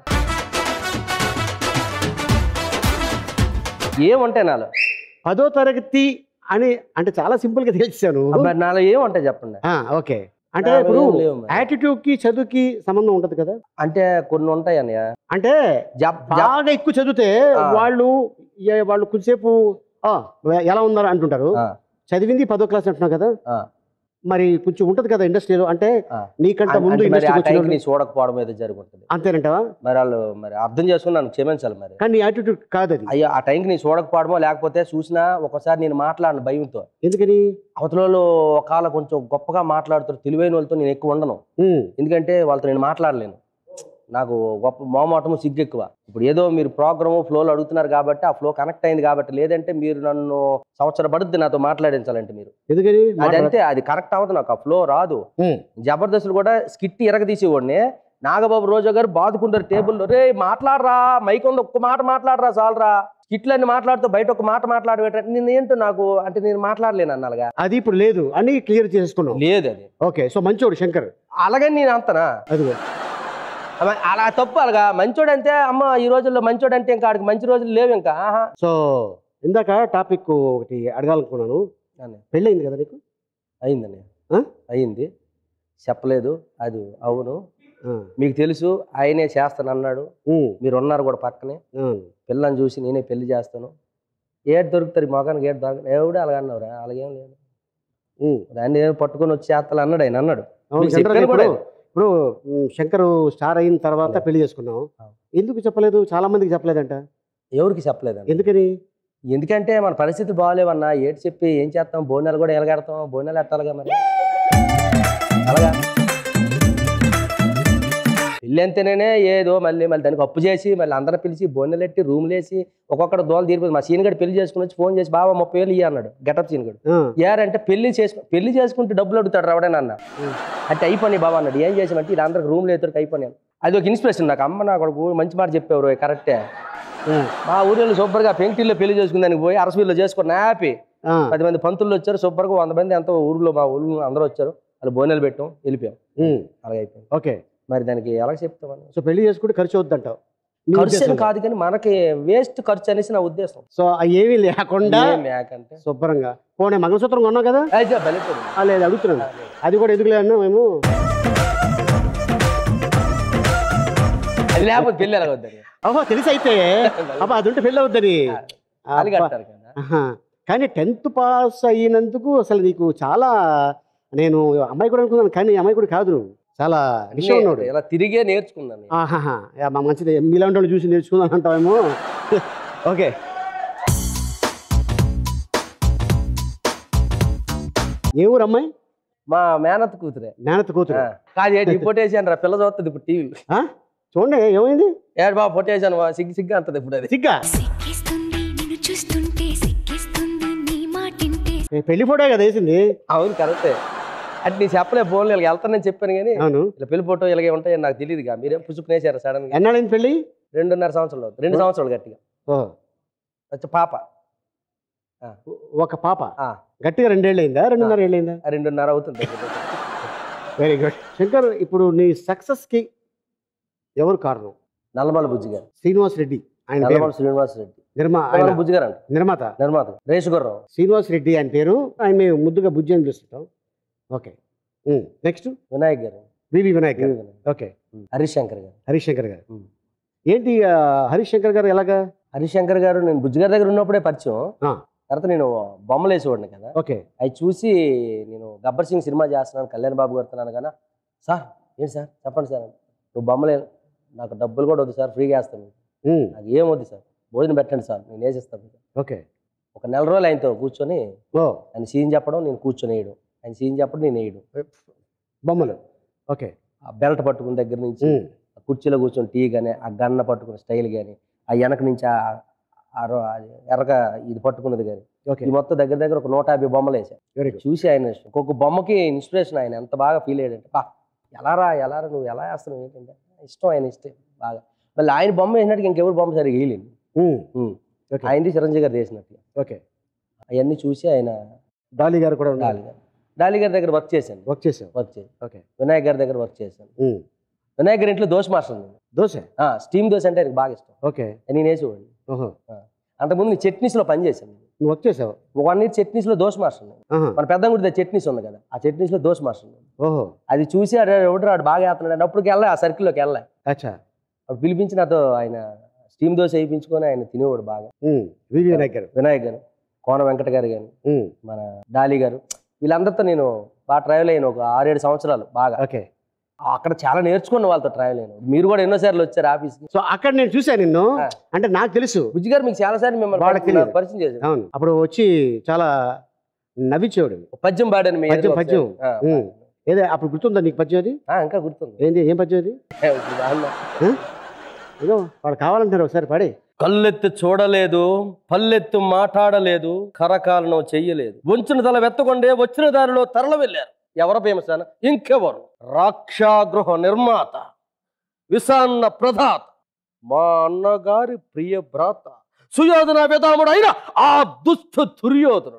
ఏముంటాయి నాలో పదో తరగతి అని అంటే చాలా సింపుల్ గా తెలిసాను మరి నాలో ఏముంటాయి చెప్పండి ఓకే అంటే నాలో ఇప్పుడు ఏం లేవు మరి. యాటిట్యూడ్ కి చదువుకి సంబంధం ఉంటది కదా అంటే కొన్ని ఉంటాయి అన్నయ్య అంటే జబ్ జబ్ బాగా ఎక్కువ చదివితే ఆ. వాళ్ళు ఏ- వాళ్ళు కొద్దిసేపు "ఆ, ఎలా ఉన్నారు అంటుంటారు ఆ, చదివింది పదో క్లాస్ అంటున్నావు కదా ఆ, మరి కొంచెం ఉంటది కదా ఇండస్ట్రీలో అంటే ఆ. నీకంటే ముందు అంటే మరి ఇండస్ట్రీకి ఆ వచ్చిన టైంకి నీ వాళ్ళు- చూడకపోవడం ఏదో జరుగుతుంది అంతేనంటావా మరి వాళ్ళు మరి అర్థం చేసుకుని నన్ను క్షమించాలి మరి కానీ నీ యాటిట్యూడ్ కాదు అది అయ్యో ఆ టైంకి నీ చూడకపోవడమో లేకపోతే చూసినా ఒకసారి నేను మాట్లాడను భయంతో ఎందుకని అవతల వాళ్ళు ఒకవేళ కొంచెం గొప్పగా మాట్లాడుతారు తెలివైన వాళ్ళతో నేను ఎక్కువ ఉండను ఉమ్, ఎందుకంటే వాళ్ళతో నేను మాట్లాడలేను నాకు గొప్ప మోమాటము సిగ్గు ఎక్కువ ఇప్పుడు ఏదో మీరు ప్రోగ్రాము ఫ్లోలో అడుగుతున్నారు కాబట్టి ఆ ఫ్లో కనెక్ట్ అయింది కాబట్టి లేదంటే మీరు నన్ను సంవత్సరం పడుద్ది నాతో మాట్లాడించాలంటే మీరు ఎందుకని అదంతే అది కరెక్ట్ అవ్వదు నాకు ఆ ఫ్లో రాదు ఉమ్, జబర్దస్తులు కూడా స్కిట్ ఇరగదీసేవాడిని నాగబాబు రోజా గారు బాదుకుంటారు టేబుల్లో రే మాట్లాడరా మైక్ ఉంది ఒక్క మాట మాట్లాడరా చాలరా ఇట్లన్నీ మాట్లాడుతూ బయట ఒక మాట మాట్లాడబెట్ట నేను ఏంటో నాకు అంటే నేను మాట్లాడలేను అన్నాలుగా అది ఇప్పుడు లేదు అని క్లియర్ చేసుకున్నాం లేదు అది ఓకే సో మంచోడు శంకర్ అలాగని నేను అంతనా అదిగో అమ- అలా తప్పు అలాగా మంచోడు అంటే అమ్మ ఈ రోజుల్లో మంచోడు అంటే ఇంకా ఆడికి మంచి రోజులు లేవు ఇంకా ఆహా సో ఇందాక టాపిక్ ఒకటి అడగాలనుకున్నాను అని. పెళ్ళయింది కదా నీకు అయిందండి ఆ? అయింది చెప్పలేదు అది అవును ఆ, మీకు తెలుసు ఆయనే చేస్తాను అన్నాడు ఉమ్, మీరు ఉన్నారు కూడా పక్కనే ఆ, పిల్లని చూసి నేనే పెళ్లి చేస్తాను ఏడు దొరుకుతారు మొగానికి ఏడు దొరక ఎవడు అలాగ అన్నవరా అలాగేం లేదు ఉమ్. దాన్ని ఏదో పట్టుకొని వచ్చి చేస్తాను అన్నాడు ఆయన అన్నాడు అవును మీకు జనరల్గా చెప్పాను ఇప్పుడు కూడా. ఇప్పుడు ఉమ్, శంకర్ స్టార్ అయిన తర్వాత లేదు. పెళ్లి చేసుకున్నాం ఆ. ఎందుకు చెప్పలేదు చాలా మందికి చెప్పలేదంట ఎవరికి చెప్పలేదండి ఎందుకని ఎందుకంటే మన పరిస్థితి బాగాలేవన్నా ఏడు చెప్పి ఏం చేస్తాం బోనాలు కూడా ఎలగడతాం బోనాలు ఎట్టాలిగా మరి అలాగా పెళ్ళి అంతేనే ఏదో మళ్ళీ మళ్ళీ దానికి అప్పు చేసి మళ్ళీ అందరం పిలిచి బోనెలు ఎట్టి రూమ్లు వేసి ఒక్కొక్కటి దోలు తీరిపోయింది మా సీనిగడు పెళ్లి చేసుకుని వచ్చి ఫోన్ చేసి బాబా ముప్పై వేలు ఇయ్య అన్నాడు గెటప్ సీనిగడు ఆ, ఏరంటే పెళ్లి చేసుకు పెళ్లి చేసుకుంటే డబ్బులు అడుగుతాడు రావడని అన్న అంటే అయిపోయి బాబా అన్నాడు ఏం చేసామంటే ఇలా అందరికి రూమ్లు ఎత్తుడికి అయిపోయాను అది ఒక ఇన్స్పిరేషన్ నాకు అమ్మ నా కొడుకు మంచి మాట చెప్పేవారు కరెక్టే ఆ, మా ఊరిలో సూపర్గా పెంకిటిల్లో పెళ్లి చేసుకుందానికి పోయి అరసవీల్లో చేసుకుని హ్యాపీ ఆ, పది మంది పంతులు వచ్చారు సూపర్గా వంద మంది ఎంతో ఊర్లో మా ఊర్లో అందరూ వచ్చారు వాళ్ళు బోనెలు పెట్టాం వెళ్ళిపోయాం ఉమ్, అలాగే అయిపోయింది ఓకే మరి దానికి ఎలా చెప్తామని సో పెళ్లి చేసుకుంటే ఖర్చు అవుద్దంటావు నీ ఖర్చు అని ఉద్దేశంలో. కాదు కానీ మనకి వేస్ట్ ఖర్చు అనేసి నా ఉద్దేశం సో అవి ఏమీ లేకుండా ఏం మేకంటే శుభ్రంగా పోనీ మంగళసూత్రం కొన్నావు కదా అయితే బలిపోయింది ఆ, లేదు అడుగుతున్నాను అది కూడా ఎందుకు లేదన్నా మేము అది లేకపోతే పెళ్ళి ఎలా వద్దని అబ్బా తెలిసి అయితే అబ్బా అది ఉంటే పెళ్ళి అవుద్దని తాళి కడతారు కదా ఆహా. కానీ టెన్త్ పాస్ అయినందుకు అసలు నీకు చాలా నేను అమ్మాయి కూడా అనుకున్నాను కానీ అమ్మాయి కూడా కాదు నువ్వు చాలా విషయం ఉన్నాడు ఇలా తిరిగే నేర్చుకున్నాను ఆహాహా యా, మా మంచిది మీలాంటి వాళ్ళు చూసి నేర్చుకుందాం అంటావేమో ఓకే ఏ ఊరు అమ్మాయి మా మేనత్ కూతురే మేనత్ కూతురు ఆ. కాదు ఏంటి పొట్టేసాను రా పిల్ల చూస్తుంది ఇప్పుడు టీవీ ఆ? చూడండి ఏమైంది ఏడు బాబు పొట్టేసాను సిగ్గు సిగ్గు అంటది ఇప్పుడు అది సిగ్గా సిక్కిస్తుంది నిన్ను చూస్తుంటే సిక్కిస్తుంది నీ మాటింటే ఏ, పెళ్లి ఫోటో కదా వేసింది అవును కరెక్టే అంటే నీ చెప్పలే ఫోన్లో ఇలా వెళ్తానని చెప్పాను కానీ అవును ఇలా పెళ్లి ఫోటో ఇలాగే ఉంటాయని నాకు తెలియదుగా మీరేం పుసుకునేసారు సడన్ గా ఎన్నాళ్ళైంది పెళ్లి రెండున్నర సంవత్సరాలు అవుతుంది రెండు సంవత్సరాలు గట్టిగా ఓ వచ్చి పాప ఆ, ఒక పాప ఆ, గట్టిగా రెండేళ్ళు అయిందా రెండున్నర ఏళ్ళు అయిందా ఆ రెండున్నర అవుతుంది వెరీ గుడ్ శంకర్ ఇప్పుడు నీ సక్సెస్కి ఎవరు కారణం నల్లమల బుజ్జి గారు శ్రీనివాస్ రెడ్డి ఆయన పేరు నల్లమల శ్రీనివాస్ రెడ్డి నిర్మా నల్లమల ఆయన బుజ్జి గారు అంట నిర్మాత నిర్మాత రేసుగుర్రం శ్రీనివాస్ రెడ్డి ఆయన పేరు ఆయన మేము ముద్దుగా బుజ్జి అని పిలుస్తుంటాం ఓకే నెక్స్ట్ వినాయక్ గారు వివి వినాయక్ గారు వినాయక్. ఓకే హరీష్ శంకర్ గారు హరీష్ శంకర్ గారు ఉమ్. ఏంటి ఆ, హరీష్ శంకర్ గారు ఎలాగా హరీష్ శంకర్ గారు నేను బుజ్జి గారి దగ్గర ఉన్నప్పుడే పరిచయం ఆ. తర్వాత నేను బొమ్మలు వేసేవాడిని కదా ఓకే అవి చూసి నేను గబ్బర్ సింగ్ సినిమా చేస్తున్నాను కళ్యాణ్ బాబు గారుతున్నాను కానీ సార్ ఏంటి సార్ చెప్పండి సార్ నువ్వు బొమ్మలే నాకు డబ్బులు కూడా వద్దు సార్ ఫ్రీగా వేస్తాను ఉమ్, నాకు ఏం వద్దు సార్ భోజనం పెట్టండి సార్ నేను వేసిస్తాను ఓకే ఒక నెల రోజులు ఆయనతో కూర్చొని ఓ ఆయన సీన్ చెప్పడం నేను కూర్చొని వేయడం ఆయన సీన్ చెప్పడం నేను వేయడం బొమ్మలు ఓకే ఆ బెల్ట్ పట్టుకున్న దగ్గర నుంచి ఉమ్, ఆ కుర్చీలో కూర్చొని టీ కానీ ఆ గన్న పట్టుకున్న స్టైల్ కానీ ఆ వెనక నుంచి ఆ ఆ రో- ఆ ఎర్రగా ఇది పట్టుకున్నది కానీ ఓకే ఈ మొత్తం దగ్గర దగ్గర ఒక నూట యాభై బొమ్మలు వేసాను వెరీ గుడ్ చూసి ఆయన ఒక్కొక్క బొమ్మకి ఇన్స్పిరేషన్ ఆయన ఎంత బాగా ఫీల్ అయ్యాడంటే బా ఎలారా ఎలారా నువ్వు ఎలా వేస్తున్నావు ఏంటంటే ఇష్టం ఆయన ఇష్టం బాగా మళ్ళీ ఆయన బొమ్మ వేసినట్టు ఇంకెవరు బొమ్మ సరిగా వేయలేదు ఉమ్, ఓకే ఆయనది చిరంజీవి గారు వేసినట్టు ఓకే అవన్నీ చూసి ఆయన డాలీ గారు కూడా ఉన్నారు డాలి గారు డాలి గారి దగ్గర వర్క్ చేశాను వర్క్ చేసావు వర్క్ చేసి ఓకే వినాయక్ గారి దగ్గర వర్క్ చేశాను ఉమ్, వినాయక్ గారి ఇంట్లో దోశ మాస్టర్ ఉంది దోశ స్టీమ్ దోశ అంటే ఆయనకు బాగా ఇష్టం ఓకే నేను వేసేవాడిని ఓహో అంతకుముందు నేను చట్నీస్లో పని చేశాను నువ్వు వర్క్ చేసావు వన్ ఇయర్ చట్నీస్లో దోశ మాస్టర్ ఉన్నాను. ఆహా, మన పెద్దంగుడి దగ్గర చట్నీస్ ఉంది కదా ఆ చట్నీస్లో దోశ మాస్టర్ ఉన్నాను. ఓహో అది చూసి ఆడు ఎవడు రాడు బాగా వేస్తున్నాడు అప్పటికి వెళ్ళా ఆ సర్కిల్లోకి వెళ్ళా అచ్చా అప్పుడు పిలిపించి నాతో ఆయన స్టీమ్ దోశ వేయించుకొని ఆయన తినేవాడు బాగా ఉమ్, వివి వినాయక్ గారు వినాయక్ గారు కోన వెంకట గారు కానీ ఉమ్, మన డాలీ గారు వీళ్ళందరితో నేను బాగా ట్రావెల్ అయ్యాను ఒక ఆరేడు సంవత్సరాలు బాగా ఓకే అక్కడ చాలా నేర్చుకున్న వాళ్ళతో ట్రావెల్ అయ్యాను మీరు కూడా ఎన్నోసార్లు వచ్చారు ఆఫీస్కి సో అక్కడ నేను చూసాను నిన్ను ఆ. అంటే నాకు తెలుసు బుజ్జి గారు మీకు చాలా సార్లు మిమ్మల్ని వాళ్ళకి పరిచయం- తెలియదు. పరిచయం చేశారు అవును అప్పుడు వచ్చి చాలా నవ్వించేవాడు పద్యం పాడాను మీ పద్యం, ఎదురుగా పద్యం. ఒకసారి. ఆ, ఉమ్. ఏదే అప్పుడు గుర్తుందా నీకు పద్యం అది ఆ, ఇంకా గుర్తుంది ఏంది ఏం పద్యం అది ఇప్పుడు బాగుందా? ఏదో వాళ్ళు కావాలంటారు ఒకసారి పడి కళ్ళెత్తి చూడలేదు పల్లెత్తి మాట్లాడలేదు కరకాలను చెయ్యలేదు వంచిన తల వెత్తకొండే వచ్చిన దారిలో తరల వెళ్ళారు ఎవరు ఫేమస్ అన్న ఇంకెవరు రాక్షాగృహ నిర్మాత విసాన్న ప్రధాత మా అన్నగారి ప్రియ భ్రాత సుయోధన పితాముడు అయిన ఆ దుష్ట దుర్యోధనుడు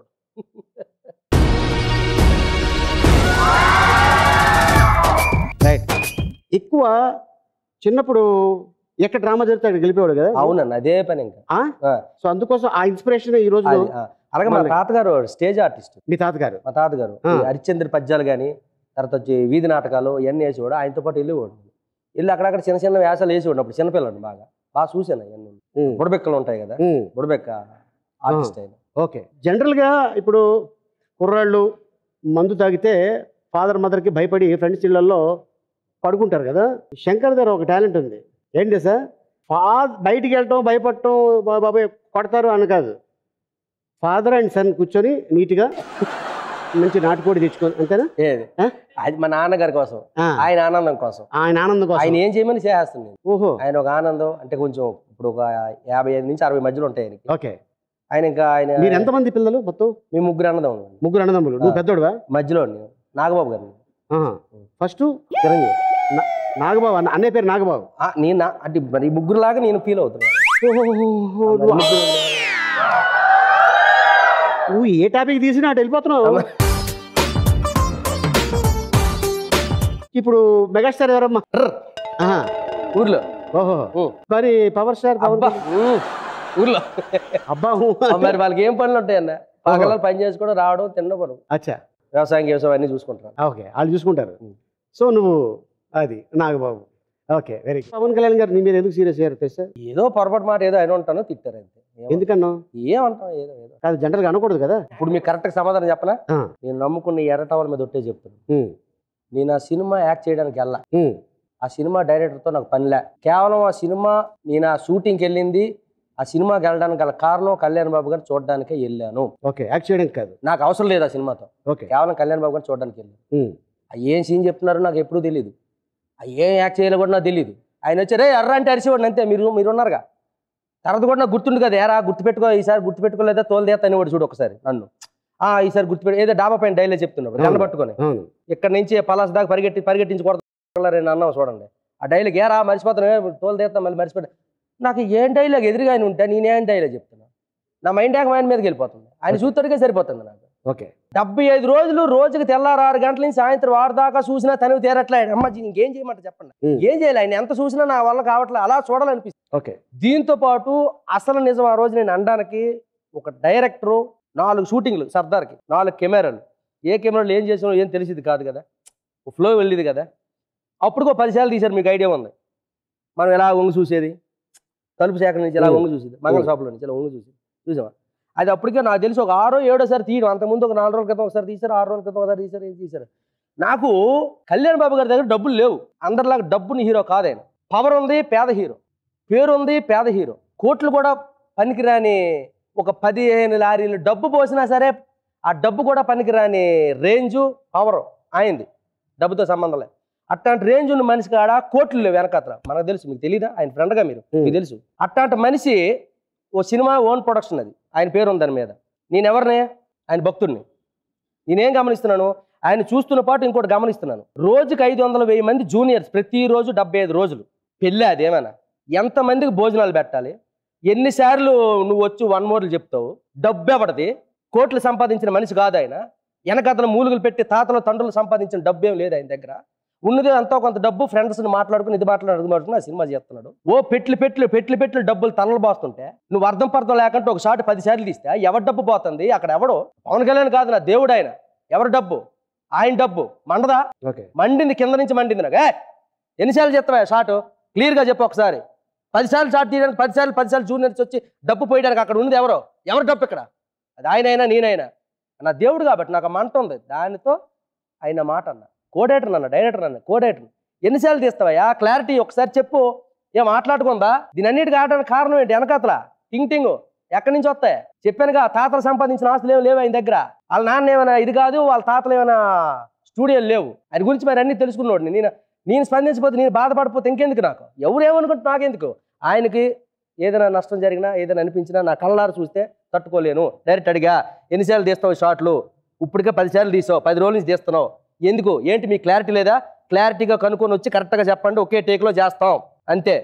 రైట్ ఎక్కువ చిన్నప్పుడు ఎక్కడ డ్రామా జరిగితే అక్కడ గెలిపేవాడు కదా అవునన్న అదే పని ఇంకా ఆ? ఆ, సో అందుకోసం ఆ ఇన్స్పిరేషన్ ఈ రోజు అది, ఆ. అలాగే మా మళ్ళీ- తాతగారు స్టేజ్ ఆర్టిస్ట్ మీ తాతగారు మా తాతగారు ఆ. ఈ హరిశ్చంద్ర పద్యాలు కానీ తర్వాత వచ్చి వీధి నాటకాలు ఇవన్నీ వేసేవాడు ఆయనతో పాటు వెళ్ళేవాడు వెళ్ళి అక్కడక్కడ చిన్న చిన్న వేషాలు వేసేవాడు అప్పుడు చిన్నపిల్లడు బాగా బాగా చూశాను అవన్నీ ఉమ్, బుడబెక్కలు ఉంటాయి కదా ఉమ్, బుడబెక్క ఆర్టిస్ట్ ఆయన ఓకే జనరల్గా ఇప్పుడు కుర్రాళ్ళు మందు తాగితే ఫాదర్ మదర్కి భయపడి ఫ్రెండ్స్ ఇళ్లలో పడుకుంటారు కదా శంకర్ దగ్గర ఒక టాలెంట్ ఉంది ఏంటి సార్ ఫా బయటికి వెళ్ళటం భయపడటం బా- బాబాయ్ కొడతారు అని కాదు ఫాదర్ అండ్ సన్ కూర్చొని నీట్గా మంచి నాటుకోడి తెచ్చుకొని అంతేనా ఏది ఆ? అది మా నాన్నగారి కోసం ఆ, ఆయన ఆనందం కోసం ఆయన ఆనందం కోసం ఆయన ఏం చేయమని చేస్తాను నేను ఓహో ఆయన ఒక ఆనందం అంటే కొంచెం ఇప్పుడు ఒక యాభై ఐదు నుంచి అరవై మధ్యలో ఉంటాయి ఆయనకి ఓకే ఆయన ఇంకా ఆయన మీరు ఎంతమంది పిల్లలు మొత్తం మీ ముగ్గురు అన్నదం ఉన్నాం. ముగ్గురు అన్నదమ్ములు నువ్వు ఆ. పెద్దోడువా మధ్యలో నేను నాగబాబు గారిని ఫస్ట్ చిరంజీవి నాగబాబు అన్న అన్నయ్య పేరు నాగబాబు ఆ, నేను నా- అంటే మరి ముగ్గురు లాగా నేను ఫీల్ అవుతున్నాను ఓహో, నువ్వు నువ్వు ఏ టాపిక్ తీసినా అటు వెళ్ళిపోతున్నావు ఇప్పుడు మెగాస్టార్ ఎవరమ్మా ఆహా, ఊర్లో ఓహో ఉం. మరి పవర్ స్టార్ పవన్ అబ్బా ఉమ్, ఊర్లో అబ్బా ఊ. ఆ, మరి వాళ్ళకి ఏం పనులు ఉంటాయన్న పగల పని చేసుకోవడం రావడం తినడం పడడం అచ్చా వ్యవసాయం వ్యవసాయం అన్ని చూసుకుంటారు ఓకే వాళ్ళు చూసుకుంటారు ఉం. సో నువ్వు అది నాగబాబు ఓకే వెరీ పవన్ కళ్యాణ్ గారు నీ మీద ఎందుకు సీరియస్ అయ్యారు తెలుసా ఏదో పొరపాటు మాట ఏదో అయినా ఉంటాను తిట్టారు అంతే ఏమో- ఎందుకన్నావు ఏమంటాం ఏదో ఏదో కాదు జనరల్గా అనకూడదు కదా ఇప్పుడు మీకు కరెక్ట్ సమాధానం చెప్పనా ఆ, నేను నమ్ముకున్న ఈ ఎర్ర టవల్ మీద ఒట్టే చెప్తాను ఉం, నేను ఆ సినిమా యాక్ట్ చేయడానికి వెళ్ళా ఉం, ఆ సినిమా డైరెక్టర్తో నాకు పనిలే కేవలం ఆ సినిమా నేను ఆ షూటింగ్కి వెళ్ళింది ఆ సినిమాకి వెళ్ళడానికి గల కారణం కళ్యాణ్ బాబు గారిని చూడడానికే వెళ్ళాను ఓకే యాక్ట్ చేయడానికి కాదు నాకు అవసరం లేదు ఆ సినిమాతో ఓకే కేవలం కళ్యాణ్ బాబు గారిని చూడడానికి వెళ్ళాను ఉం, ఆ ఏం సీన్ చెప్తున్నారో నాకు ఎప్పుడూ తెలియదు ఆ ఏం యాక్ట్ చేయాలో కూడా నాకు తెలియదు ఆయన వచ్చారే ఎర్ర అంటే అరిసేవాడిని అంతే మీరు మీరు ఉన్నారుగా తర్వాత కూడా నాకు గుర్తుండు కదా ఏరా గుర్తుపెట్టుకో ఈసారి గుర్తుపెట్టుకోలేదా తోలుదేస్తాను వాడు చూడు ఒకసారి నన్ను ఆ ఈసారి గుర్తుపెట్టు ఏదో డాబా పైన డైలే చెప్తున్నాడు గల్ల పట్టుకొని అవును ఇక్కడ నుంచి పలాస్ దాకా పరిగెట్టి పరిగెట్టించి కొడతారని అన్నావు చూడండి ఆ డైలాగ్ ఏరా మర్చిపోతాను తోలు తీస్తాం మళ్ళీ మర్చిపోతా నాకు ఏం డైలాగ్ ఎదురుగా ఆయన ఉంటే నేనేం డైలాగ్ చెప్తున్నా నా మైండ్ యాక్ ఆయన మీదకి వెళ్ళిపోతుంది ఆయన చూస్తాడుగా సరిపోతుంది నాకు ఓకే డెబ్బై ఐదు రోజులు రోజుకి తెల్లారు ఆరు గంటల నుంచి సాయంత్రం ఆరు దాకా చూసినా తనివి తీరట్లే అమ్మ జీ, ఇంకేం చేయమంట చెప్పండి ఉం. ఏం చేయాలి ఆయన ఎంత చూసినా నా వల్ల కావట్లే అలా చూడాలనిపిస్తుంది ఓకే దీంతో పాటు అసలు నిజం ఆ రోజు నేను అనడానికి ఒక డైరెక్టరు నాలుగు షూటింగ్లు సర్దార్కి నాలుగు కెమెరాలు ఏ కెమెరాలు ఏం చేసినా ఏం తెలిసింది కాదు కదా ఫ్లో వెళ్ళేది కదా అప్పుడు పదిసార్లు తీశారు మీకు ఐడియా ఉంది మనం ఎలా వంగి చూసేది తలుపు శాఖ నుంచి ఎలా ఉం. వంగి చూసేది మంగళ షాపులో నుంచి ఎలా వంగి చూసేది చూసావా అది అప్పటికే నాకు తెలిసి ఒక ఆరో ఏడోసారి తీయడం అంతకుముందు ఒక నాలుగు రోజుల క్రితం ఒకసారి తీశారు ఆరు రోజుల క్రితం ఒకసారి తీశారు ఏం తీశారు నాకు కళ్యాణ్ బాబు గారి దగ్గర డబ్బులు లేవు అందరిలాగా డబ్బుని హీరో కాదు ఆయన పవర్ ఉంది పేద హీరో పేరు ఉంది పేద హీరో కోట్లు కూడా పనికిరాని ఒక పదిహేను లారీలు డబ్బు పోసినా సరే ఆ డబ్బు కూడా పనికిరాని రేంజు పవర్ అయింది డబ్బుతో సంబంధం లేదు అట్లాంటి రేంజ్ ఉన్న మనిషి కాడ కోట్లు లేవు వెనకత్ర మనకు తెలుసు మీకు తెలియదా ఆయన ఫ్రెండ్గా మీరు మీకు తెలుసు అట్లాంటి మనిషి ఓ సినిమా ఓన్ ప్రొడక్షన్ అది ఆయన పేరు ఉంది దాని మీద నేను ఎవరిని ఆయన భక్తుడిని నేనేం గమనిస్తున్నాను ఆయన చూస్తున్న పాటు ఇంకోటి గమనిస్తున్నాను రోజుకి ఐదు వందల వెయ్యి మంది జూనియర్స్ ప్రతిరోజు డెబ్బై ఐదు రోజులు పెళ్ళి అదేమైనా ఎంతమందికి భోజనాలు పెట్టాలి ఎన్నిసార్లు నువ్వు వచ్చి వన్ మోర్లు చెప్తావు డబ్బు ఎవడది కోట్లు సంపాదించిన మనిషి కాదు ఆయన వెనకతను మూలుగులు పెట్టి తాతలు తండ్రులు సంపాదించిన డబ్బు ఏం లేదు ఆయన దగ్గర ఉన్నది ఎంతో కొంత డబ్బు ఫ్రెండ్స్ని మాట్లాడుకుని ఇది మాట్లాడుకుని ఆ సినిమా చేస్తున్నాడు ఓ పెట్లు పెట్లు పెట్లు పెట్లు డబ్బులు తనలు పోస్తుంటే నువ్వు అర్థం పర్థం లేకుంటే ఒక షాట్ పది సార్లు తీస్తే ఎవరి డబ్బు పోతుంది అక్కడ ఎవడో పవన్ కళ్యాణ్ కాదు నా దేవుడు ఆయన ఎవరి డబ్బు ఆయన డబ్బు మండదా ఓకే మండింది కింద నుంచి మండింది నాకు ఏ ఎన్నిసార్లు చెప్తావా షాట్ క్లియర్గా చెప్పు ఒకసారి పదిసార్లు షాట్ తీయడానికి పదిసార్లు పదిసార్లు జూనియర్స్ వచ్చి డబ్బు పోయడానికి అక్కడ ఉంది ఎవరో ఎవరు డబ్బు ఇక్కడ అది ఆయనైనా నేనైనా నా దేవుడు కాబట్టి నాకు ఆ మంట ఉంది దానితో ఆయన మాట అన్న కోడేటర్ అన్న డైరెక్టర్ అన్న కోడేటర్ ఎన్నిసార్లు తీస్తావయ్యా క్లారిటీ ఒకసారి చెప్పు ఏం మాట్లాడుకుందా దీని అన్నిటికీ ఆడడానికి కారణం ఏంటి వెనకాతల టింగ్ టింగ్ ఎక్కడి నుంచి వస్తాయి చెప్పానుగా తాతలు సంపాదించిన ఆస్తులు ఏమి లేవు ఆయన దగ్గర వాళ్ళ నాన్న ఏమైనా ఇది కాదు వాళ్ళ తాతలు ఏమైనా స్టూడియోలు లేవు ఆయన గురించి మరి అన్ని తెలుసుకున్నాడు నేను నేను స్పందించకపోతే నేను బాధపడిపోతే ఇంకెందుకు నాకు ఎవరు ఏమనుకుంటే నాకెందుకు ఆయనకి ఏదైనా నష్టం జరిగినా ఏదైనా అనిపించినా నా కళ్ళారు చూస్తే తట్టుకోలేను డైరెక్ట్ అడిగా ఎన్నిసార్లు తీస్తావు షాట్లు ఇప్పటికే పదిసార్లు తీసావు పది రోజుల నుంచి తీస్తున్నావు ఎందుకు ఏంటి మీ క్లారిటీ లేదా క్లారిటీగా కనుక్కొని వచ్చి కరెక్ట్గా చెప్పండి ఒకే టేక్లో చేస్తాం అంతే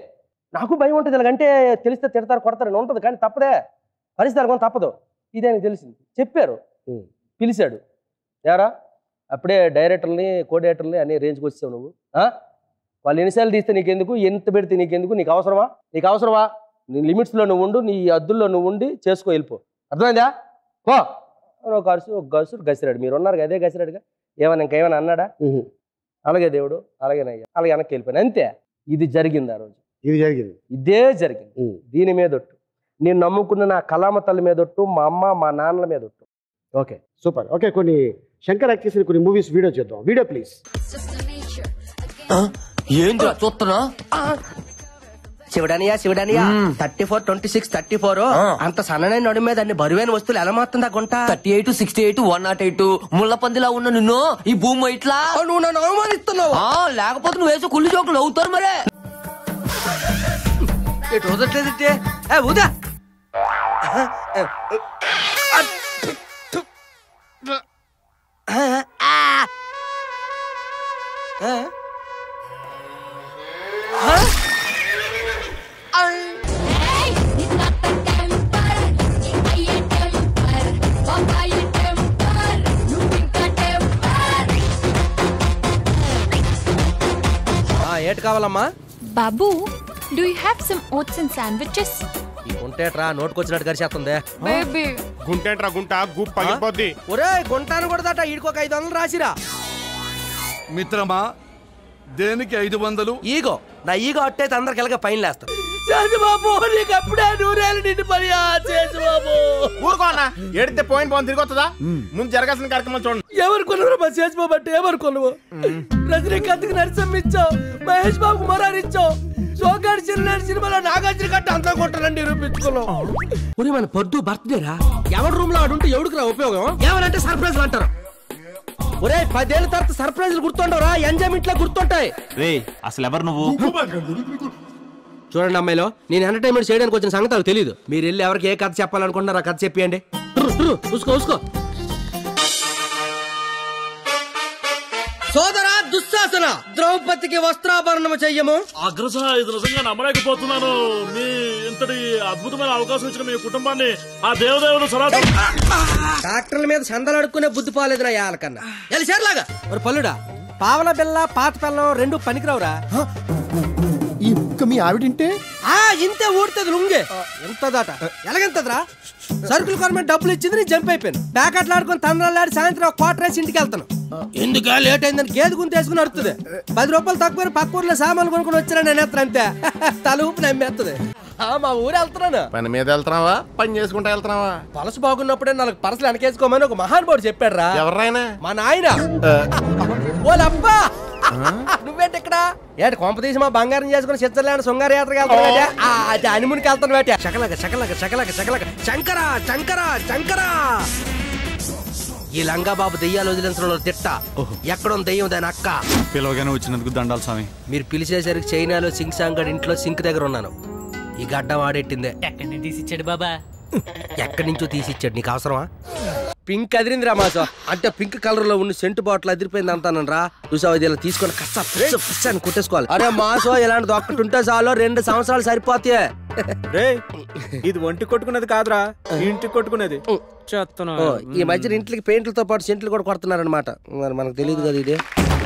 నాకు భయం ఉంటుంది ఇలాగంటే తెలిస్తే తిడతారు కొడతారని ఉంటుంది కానీ తప్పదే పరిస్థితి అనుకోని తప్పదు ఇదే ఆయనకు తెలిసింది చెప్పారు ఉమ్. పిలిచాడు యారా అప్పుడే డైరెక్టర్ని కోడైరెక్టర్ని అన్ని రేంజ్కి వచ్చావు నువ్వు ఆ? వాళ్ళు ఎన్నిసార్లు తీస్తే నీకెందుకు ఎంత పెడితే నీకెందుకు నీకు అవసరమా నీకు అవసరమా నీ లిమిట్స్లో నువ్వు ఉండు నీ అద్దుల్లో నువ్వు ఉండి చేసుకో వెళ్ళిపో అర్థమైందా పో అని ఒక అరుసు ఒక గసురు గసిరాడు మీరు ఉన్నారు కదా, అదే గసిరాడుగా ఏమైనా ఇంకేమైనా అన్నాడా ఉహు. అలాగే దేవుడు అలాగేనయ్యా అలాగే వెనక్కి వెళ్ళిపోయాను అంతే ఇది జరిగింది ఆ రోజు ఇది జరిగింది ఇదే జరిగింది ఉమ్. దీని మీదొట్టు నేను నమ్ముకున్న నా కళామ తల్లి మీదొట్టు మా అమ్మ మా నాన్నల మీదొట్టు ఓకే సూపర్ ఓకే కొన్ని శంకర్ యాక్ట్ చేసిన కొన్ని మూవీస్ వీడియో చేద్దాం వీడియో ప్లీజ్ ఏంద్రా చూస్తున్నా శివడనియా శివడనియా thirty four twenty six thirty four అంత సన్ననైన నడు మీద అన్ని బరువైన వస్తువులు ఎలా మారుతుందా గుంట thirty eight sixty eight one nought eight ముళ్ళ పందిలా ఉన్న నిన్ను ఈ భూమి ఇట్లా నువ్వు నన్ను అవమానిస్తున్నావు ఆ, లేకపోతే నువ్వు వేసే కుళ్ళు జోకులు అవుతారు మరే ఎటు వదట్లేదు ఊదా ఏటి కావాలమ్మా బాబు do you have some oats and sandwiches ఈ గుంటేట్రా నోటుకొచ్చినట్టు గరిచేస్తుంది బేబీ గుంటేంట్రా గుంట గుప్ పగిలిపోద్ది ఒరే గుంటాను కూడా దట ఈడికొక ఐదు వందలు రాసిరా మిత్రమా దేనికి ఐదు వందలు ఈగో నా ఈగో అట్టయితే అందరికి ఎలాగ పైన లేస్తాను చేసిబాబు నీకు అప్పుడే నూరేళ్ళు నిండి పని చేసిబాబు ఊరుకో అన్న ఏడితే పోయిన పోయిన తిరిగి వస్తుందా ముందు జరగాల్సిన కార్యక్రమం చూడండి ఎవరుకున్నావు మా చేసిబాబు అంటే ఎవరుకున్నావు రజనీకాంత్కి నరసింహ ఇచ్చావు మహేష్ బాబుకు మొరారి ఇచ్చావు సోగాడి చిన్న సినిమాలో నాగార్జున కట్ట అంతా కొట్టాలని నిరూపించుకున్నాం ఒరే మన పొద్దు బర్త్డే రా ఎవరి రూమ్ లో ఆడుంటే ఎవడికి రా ఉపయోగం ఏమనంటే సర్ప్రైజ్ అంటారు ఒరే పదేళ్ల తర్వాత సర్ప్రైజ్లు గుర్తుండవురా ఎంజాయ్మెంట్ లో గుర్తుంటాయి రే అసలు ఎవరు నువ్వు చూడండి అమ్మాయిలో నేను ఎంటర్టైన్మెంట్ చేయడానికి వచ్చిన సంగతి నాకు తెలియదు మీరు వెళ్ళి ఎవరికి ఏ కథ చెప్పాలనుకుంటున్నారో ఆ కథ చెప్పియండి చూసుకో చూసుకో సోదరా దుశ్శాసన ద్రౌపదికి వస్త్రాభరణము చెయ్యము అగ్రస ఇది నిజంగా నమ్మలేకపోతున్నాను మీ ఇంతటి అద్భుతమైన అవకాశం ఇచ్చిన మీ కుటుంబాన్ని ఆ దేవదేవుడు సనాతన డాక్టర్ల మీద చందలు అడుక్కునే బుద్ధి పోలేదు నా యాలకన్నా వెళ్ళి చేరలాగా మరి పల్లుడా పావల బిల్ల పాత పిల్లం రెండు పనికిరావురా ఈ ముక్క మీ ఆవిడింటే ఆ ఇంతే ఊడుతుంది లుంగే ఎంతదట ఎలాగెంతదిరా సరుకులు కొనమని డబ్బులు ఇచ్చింది నేను జంప్ అయిపోయాను ప్యాకెట్లు ఆడుకొని తండ్రాలాడి సాయంత్రం ఒక క్వార్టర్ వేసి ఇంటికి వెళ్తాను ఎందుకు లేట్ అయిందని గేదె గుంత వేసుకుని అడుతుంది పది రూపాయలు తక్కువ పక్క ఊర్లో సామాన్లు కొనుక్కొని వచ్చినా నేను ఎత్తను అంతే తల ఊపి నమ్మేస్తుంది ఆ, మా ఊరు వెళ్తున్నాను పని మీద వెళ్తున్నావా పని చేసుకుంటా వెళ్తున్నావా పలస బాగున్నప్పుడే నాలుగు పరసలు వెనకేసుకోమని ఒక మహానుభావుడు చెప్పాడు రా ఎవరైనా మా నాయన ఓలబ్బా నువ్వేంటి ఇక్కడ ఏట కొంప తీసి మా బంగారం చేసుకుని స్విట్జర్లాండ్ శృంగార యాత్రకి వెళ్తాను అది హనీమూన్కి వెళ్తాను వేట శకలక శకలక శకలక శకలక శంకర శంకర శంకర ఈ లంగా బాబు దెయ్యాలు వదిలించడంలో తిట్ట ఎక్కడో దెయ్యం దాని అక్క పిలవగానే వచ్చినందుకు దండాలు స్వామి మీరు పిలిచేసరికి చైనాలో సింగ్ సాంగ్ గడి ఇంట్లో సింక్ దగ్గర ఉన్నాను ఈ గడ్డ వాడెట్టిందే ఎక్కడి నుంచి తీసిచ్చాడు బాబా ఎక్కడి నుంచో తీసిచ్చాడు నీకు అవసరమా పింక్ అదిరింది రా మాసా అంటే పింక్ కలర్ లో ఉన్న సెంటు బాటిల్ అదిరిపోయింది అంతాను రా చూసావు ఇది ఇలా తీసుకొని కచ్చ పిచ్చ పిచ్చ అని కొట్టేసుకోవాలి అరే మాసో ఇలాంటిది ఒక్కటి ఉంటే చాలు రెండు సంవత్సరాలు సరిపోతాయి రే ఇది ఒంటి కొట్టుకునేది కాదురా ఇంటికి కొట్టుకునేది చెత్తను ఓ, ఈ మధ్యన ఇంట్లకి పెయింట్లతో పాటు సెంట్లు కూడా కొడుతున్నారనమాట మరి మనకు తెలియదు కదా ఇది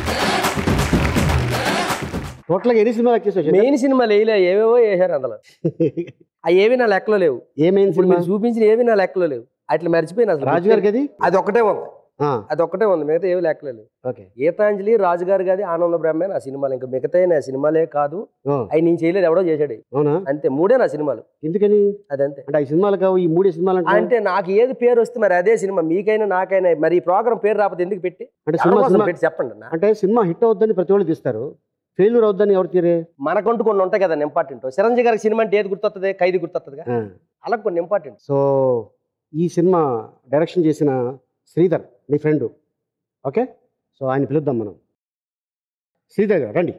టోటల్గా ఎన్ని సినిమాలు యాక్ట్ చేసావు శంకర్? మెయిన్ సినిమాలు వేయలే ఏవేవో వేసారు అందులో అవి ఏవి నా లెక్కలో లేవు ఏమేం ఇప్పుడు సినిమా మీరు చూపించిన ఏవి నా లెక్కలో లేవు అట్లా మర్చిపోయిన అసలు రాజుగారికి అది అది ఒక్కటే ఉంది ఆ, అది ఒక్కటే ఉంది మిగతా ఏవి లెక్కలో లేవు ఓకే గీతాంజలి రాజుగారి గది ఆనంద బ్రహ్మే నా సినిమాలు ఇంకా మిగతా నా సినిమాలే కాదు ఓ, అవి నేను చేయలేదు ఎవడో చేశాడు అవునా అంతే మూడే నా సినిమాలు ఎందుకని అదంతే అంటే ఈ సినిమాలు కావు ఈ మూడే సినిమాలు అంటే అంటే నాకు ఏది పేరు వస్తే మరి అదే సినిమా మీకైనా నాకైనా మరి ఈ ప్రోగ్రామ్ పేరు రాకపోతే ఎందుకు పెట్టి అంటే ఎవరి సినిమా కోసం సినిమా పెట్టి చెప్పండి అన్న అంటే సినిమా హిట్ అవుద్దని ప్రతి వాళ్ళు తీస్తారు ఫెయిల్యూర్ అవుద్దని ఎవరు తీరే మనకంటూ కొన్ని ఉంటాయి కదా ఇంపార్టెంట్ చిరంజీవి గారికి సినిమా అంటే ఏది గుర్తొస్తుంది ఖైదీ గుర్తొస్తుంది ఆ, అలా కొన్ని ఇంపార్టెంట్ సో ఈ సినిమా డైరెక్షన్ చేసిన శ్రీధర్ నీ ఫ్రెండ్ ఓకే సో ఆయన పిలుద్దాం మనం శ్రీధర్ గారు రండి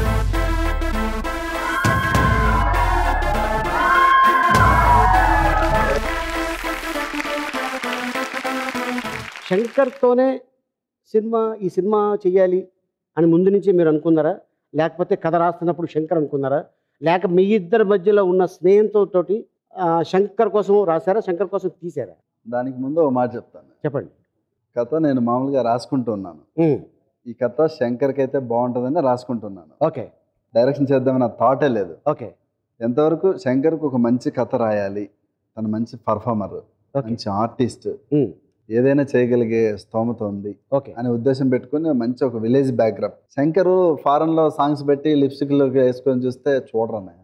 శంకర్తోనే సినిమా ఈ సినిమా చెయ్యాలి అని ముందు నుంచి మీరు అనుకున్నారా లేకపోతే కథ రాస్తున్నప్పుడు శంకర్ అనుకున్నారా లేక మీ ఇద్దరి మధ్యలో ఉన్న స్నేహంతో తోటి ఆ, శంకర్ కోసం రాశారా శంకర్ కోసం తీసారా దానికి ముందు ఒక మాట చెప్తాను చెప్పండి కథ నేను మామూలుగా రాసుకుంటూ ఉన్నాను ఉమ్, ఈ కథ శంకర్కి అయితే బాగుంటుందని రాసుకుంటున్నాను ఓకే డైరెక్షన్ చేద్దామని థాటే లేదు ఓకే ఎంతవరకు శంకర్కి ఒక మంచి కథ రాయాలి తను మంచి పర్ఫార్మర్ మంచి ఆర్టిస్ట్ ఉమ్, ఏదైనా చేయగలిగే స్తోమత ఉంది ఓకే అనే ఉద్దేశం పెట్టుకుని మంచి ఒక విలేజ్ బ్యాక్గ్రౌండ్ శంకరు ఫారెన్లో సాంగ్స్ పెట్టి లిప్స్టిక్లోకి వేసుకొని చూస్తే చూడరనే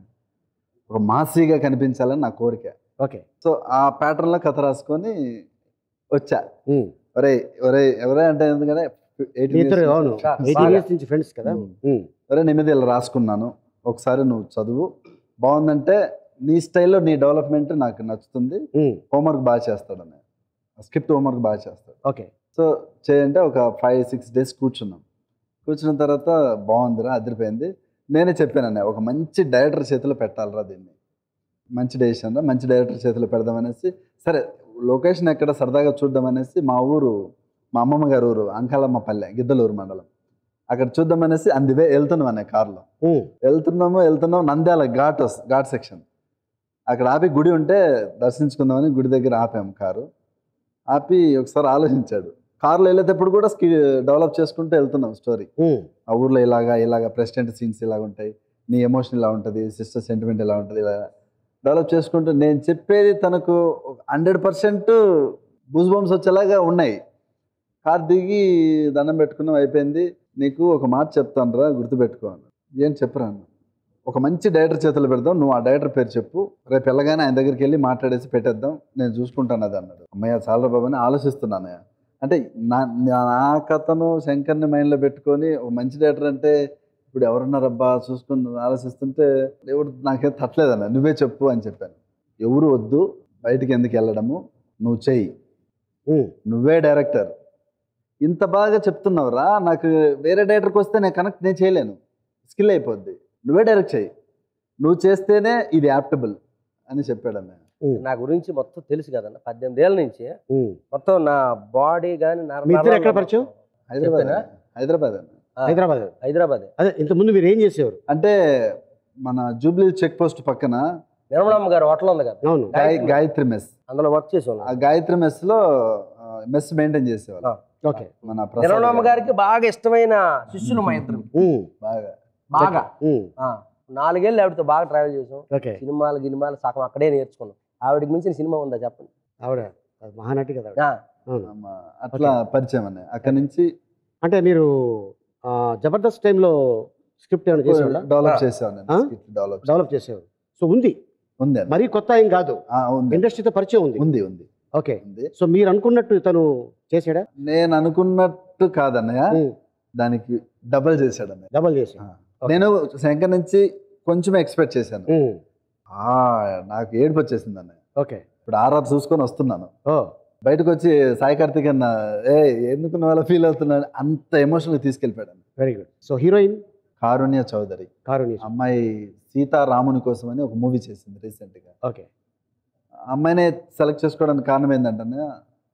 ఒక మాసీగా కనిపించాలని నా కోరిక ఓకే సో ఆ ప్యాటర్న్లో కథ రాసుకొని వచ్చా ఉమ్. ఒరే ఒరే ఎవరే అంటే ఎందుకంటే మీ ఇద్దరు అవును ఎయిటీన్ ఇయర్స్ నుంచి ఫ్రెండ్స్ కదా ఉమ్, ఒరే నీ మీద ఇలా రాసుకున్నాను ఒకసారి నువ్వు చదువు బాగుందంటే నీ స్టైల్లో నీ డెవలప్మెంట్ నాకు నచ్చుతుంది ఉమ్, హోంవర్క్ బాగా చేస్తాడు అన్నయ్య స్క్రిప్ట్ హోంవర్క్ బాగా చేస్తాడు ఓకే సో చేయంటే ఒక ఫైవ్ సిక్స్ డేస్ కూర్చున్నాం కూర్చున్న తర్వాత బాగుందిరా అదిరిపోయింది నేనే చెప్పాను అన్నయ్య ఒక మంచి డైరెక్టర్ చేతిలో పెట్టాలిరా దీన్ని మంచి డెసిషన్ రా మంచి డైరెక్టర్ చేతిలో పెడదామనేసి సరే లొకేషన్ ఎక్కడ సరదాగా చూద్దామనేసి మా ఊరు మా అమ్మమ్మ గారి ఊరు అంకాలమ్మ పల్లె గిద్దలూరు మండలం అక్కడ చూద్దామనేసి అందువే వెళ్తున్నాం అనే కార్లో ఉమ్, వెళ్తున్నాము వెళ్తున్నాము నంద్యాల ఘాట్ వస్- ఘాట్ సెక్షన్ అక్కడ ఆపి గుడి ఉంటే దర్శించుకుందామని గుడి దగ్గర ఆపాము కారు ఆపి ఒకసారి ఆలోచించాడు కార్లో వెళ్ళేటప్పుడు కూడా స్కి డెవలప్ చేసుకుంటూ వెళ్తున్నాం స్టోరీ ఉమ్, ఆ ఊర్లో ఇలాగా ఇలాగా ప్రెసిడెంట్ సీన్స్ ఇలా ఉంటాయి నీ ఎమోషన్ ఇలా ఉంటుంది సిస్టర్ సెంటిమెంట్ ఇలా ఉంటుంది ఇలా డెవలప్ చేసుకుంటూ నేను చెప్పేది తనకు హండ్రెడ్ పర్సెంట్ బూజ్ బంప్స్ వచ్చేలాగా ఉన్నాయి కార్ దిగి దండం పెట్టుకున్నాం అయిపోయింది నీకు ఒక మాట చెప్తాను రా గుర్తుపెట్టుకో అన్న. ఏం చెప్పరా అన్న ఒక మంచి డైరెక్టర్ చేతులు పెడదాం నువ్వు ఆ డైరెక్టర్ పేరు చెప్పు రేపు వెళ్ళగానే ఆయన దగ్గరికి వెళ్ళి మాట్లాడేసి పెట్టేద్దాం నేను చూసుకుంటాను అది అన్నాడు అమ్మయ్య చాలా బాబు అని ఆలోచిస్తున్నానయ్య అంటే నా నా- నా కథను శంకర్ని మైండ్లో పెట్టుకొని ఒక మంచి డైరెక్టర్ అంటే ఇప్పుడు ఎవరున్నారబ్బా చూసుకుని ఆలోచిస్తుంటే దేవుడు నాకేం తట్టలేదన్న నువ్వే చెప్పు అని చెప్పాను ఎవరు వద్దు బయటికి ఎందుకు వెళ్ళడము నువ్వు చెయ్యి ఉమ్, నువ్వే డైరెక్టర్ ఇంత బాగా చెప్తున్నావురా నాకు వేరే డైరెక్టర్కి వస్తే నేను కనెక్ట్ నేను చేయలేను స్కిల్ అయిపోద్ది నువ్వే డైరెక్ట్ చేయి నువ్వు చేస్తేనే ఇది యాప్టబుల్ అని చెప్పాడు అన్న నా గురించి మొత్తం తెలుసు కదన్న పద్దెనిమిది ఏళ్ళ నుంచి ఉమ్. మొత్తం నా బాడీ కానీ మీ ఇద్దరు ఎక్కడ పరిచయం హైదరాబాద్ చెప్పానా? హైదరాబాద్ అన్న హైదరాబాద్ హైదరాబాద్ అదే ఇంతకుముందు మీరు ఏం చేసేవారు అంటే మన జూబ్లీ చెక్ పోస్ట్ పక్కన నిర్మలమ్మ గారు హోటల్ ఉంది కదా అవును గాయ- గాయత్రి మెస్ అందులో వర్క్ చేసి ఆ ఉన్నాను గాయత్రి మెస్ లో మెస్ మెయింటైన్ చేసేవాళ్ళు ఓకే మన ప్రసాద్ నిర్మలమ్మ గారు. గారికి బాగా ఇష్టమైన శిష్యులు మా ఇద్దరు ఉమ్, బాగా బాగా ఉమ్, ఆ, నాలుగేళ్ళు ఆవిడతో బాగా ట్రావెల్ చేసాం ఓకే సినిమాలు గినిమాలు సగం అక్కడే నేర్చుకున్నాం ఆవిడకి మించిన సినిమా ఉందా చెప్పండి ఆవిడ అది మహానటి కదా ఆవిడ. ఆ, అవును అమ్మ, అట్లా పరిచయం అన్నయ్య అక్కడి నుంచి అంటే మీరు ఆ, జబర్దస్త్ టైంలో స్క్రిప్ట్ ఏమైనా చేసేవాళ్ళ డెవలప్ ఆ. చేసేవాడిని ఆ? డెవలప్ డెవలప్ చేసేవారు సో ఉంది ఉంది అన్న. మరీ కొత్త ఏం కాదు ఆ, ఉంది ఇండస్ట్రీతో పరిచయం ఉంది ఉంది ఉంది ఓకే ఉంది సో మీరు అనుకున్నట్టు తను చేసాడా నేను అనుకున్నట్టు కాదన్నయ్య దానికి డబల్ చేశాడు అన్నయ్య డబల్ చేసి ఆ. నేను శంకర్ నుంచి కొంచెం ఎక్స్పెక్ట్ చేశాను ఆ, నాకు ఏడుపు వచ్చేసింది అన్నయ్య ఓకే ఇప్పుడు ఆర్ఆర్ చూసుకొని వస్తున్నాను ఓ బయటకు వచ్చి సాయి కార్తిక్ అన్న ఏ ఎందుకు నువ్వు అలా ఫీల్ అవుతున్నాను అంత ఎమోషనల్గా తీసుకెళ్ళిపోయాడు very good so heroine Karunya Chowdary Karunya అమ్మాయి సీతారాముని కోసం అని ఒక మూవీ చేసింది రీసెంట్గా ఓకే అమ్మాయినే సెలెక్ట్ చేసుకోవడానికి కారణం ఏంటంటే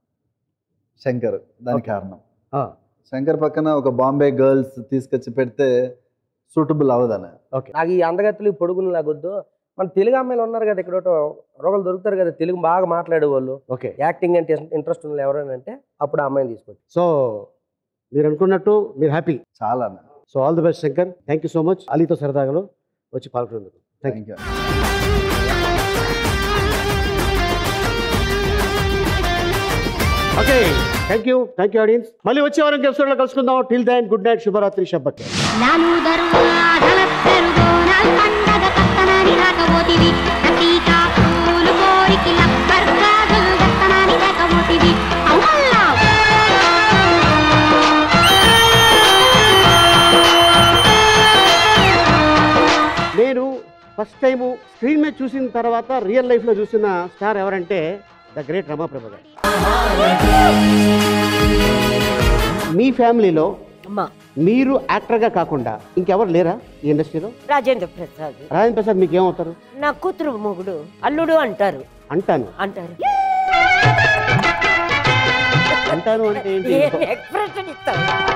శంకర్ దానికి కారణం ఆ, శంకర్ పక్కన ఒక బాంబే గర్ల్స్ తీసుకొచ్చి పెడితే సూటబుల్ అవ్వదని ఓకే నాకు ఈ అందగత్తులు ఈ పొడుగులు లాగొద్దు మన తెలుగు అమ్మాయిలు ఉన్నారు కదా ఇక్కడ రోగలు దొరుకుతారు కదా తెలుగు బాగా మాట్లాడే వాళ్ళు ఓకే యాక్టింగ్ అంటే ఇంట్రెస్ట్ ఉన్న ఎవరైనా అంటే అప్పుడు ఆ అమ్మాయిని తీసుకోవచ్చు సో మీరు అనుకున్నట్టు మీరు హ్యాపీ చాలా so all the best Shankar thank you so much అలీతో సరదాగలో వచ్చి పాల్గొనేందుకు thank you thank you okay thank you thank you audience మళ్ళీ వచ్చే వారం ఎపిసోడ్లో కలుసుకుందాం టిల్ దైన్ గుడ్ నైట్ శుభరాత్రి శబ్బకే నాలు దరువాదల పెరుగోనాల్ పండగ పత్తనాని రాకపోతివి ప్రతీక పూలు కోరికి లబ్బర్ గాజులు దత్తనాని లేకపోతివి అవునల్లా నేను ఫస్ట్ టైము స్క్రీన్ మీద చూసిన తర్వాత రియల్ లైఫ్లో చూసిన స్టార్ ఎవరంటే ద గ్రేట్ రమాప్రభ గారు మీ ఫ్యామిలీలో అమ్మా మీరు యాక్టర్గా కాకుండా ఇంకెవరు లేరా ఈ ఇండస్ట్రీలో రాజేంద్ర ప్రసాద్ రాజేంద్ర ప్రసాద్ మీకు ఏమవుతారు నా కూతురు మొగుడు అల్లుడు అంటారు అంటాను అంటారు అంటాను అంటే ఏంటి ఏం ఎక్స్ప్రెషన్ ఇస్తావు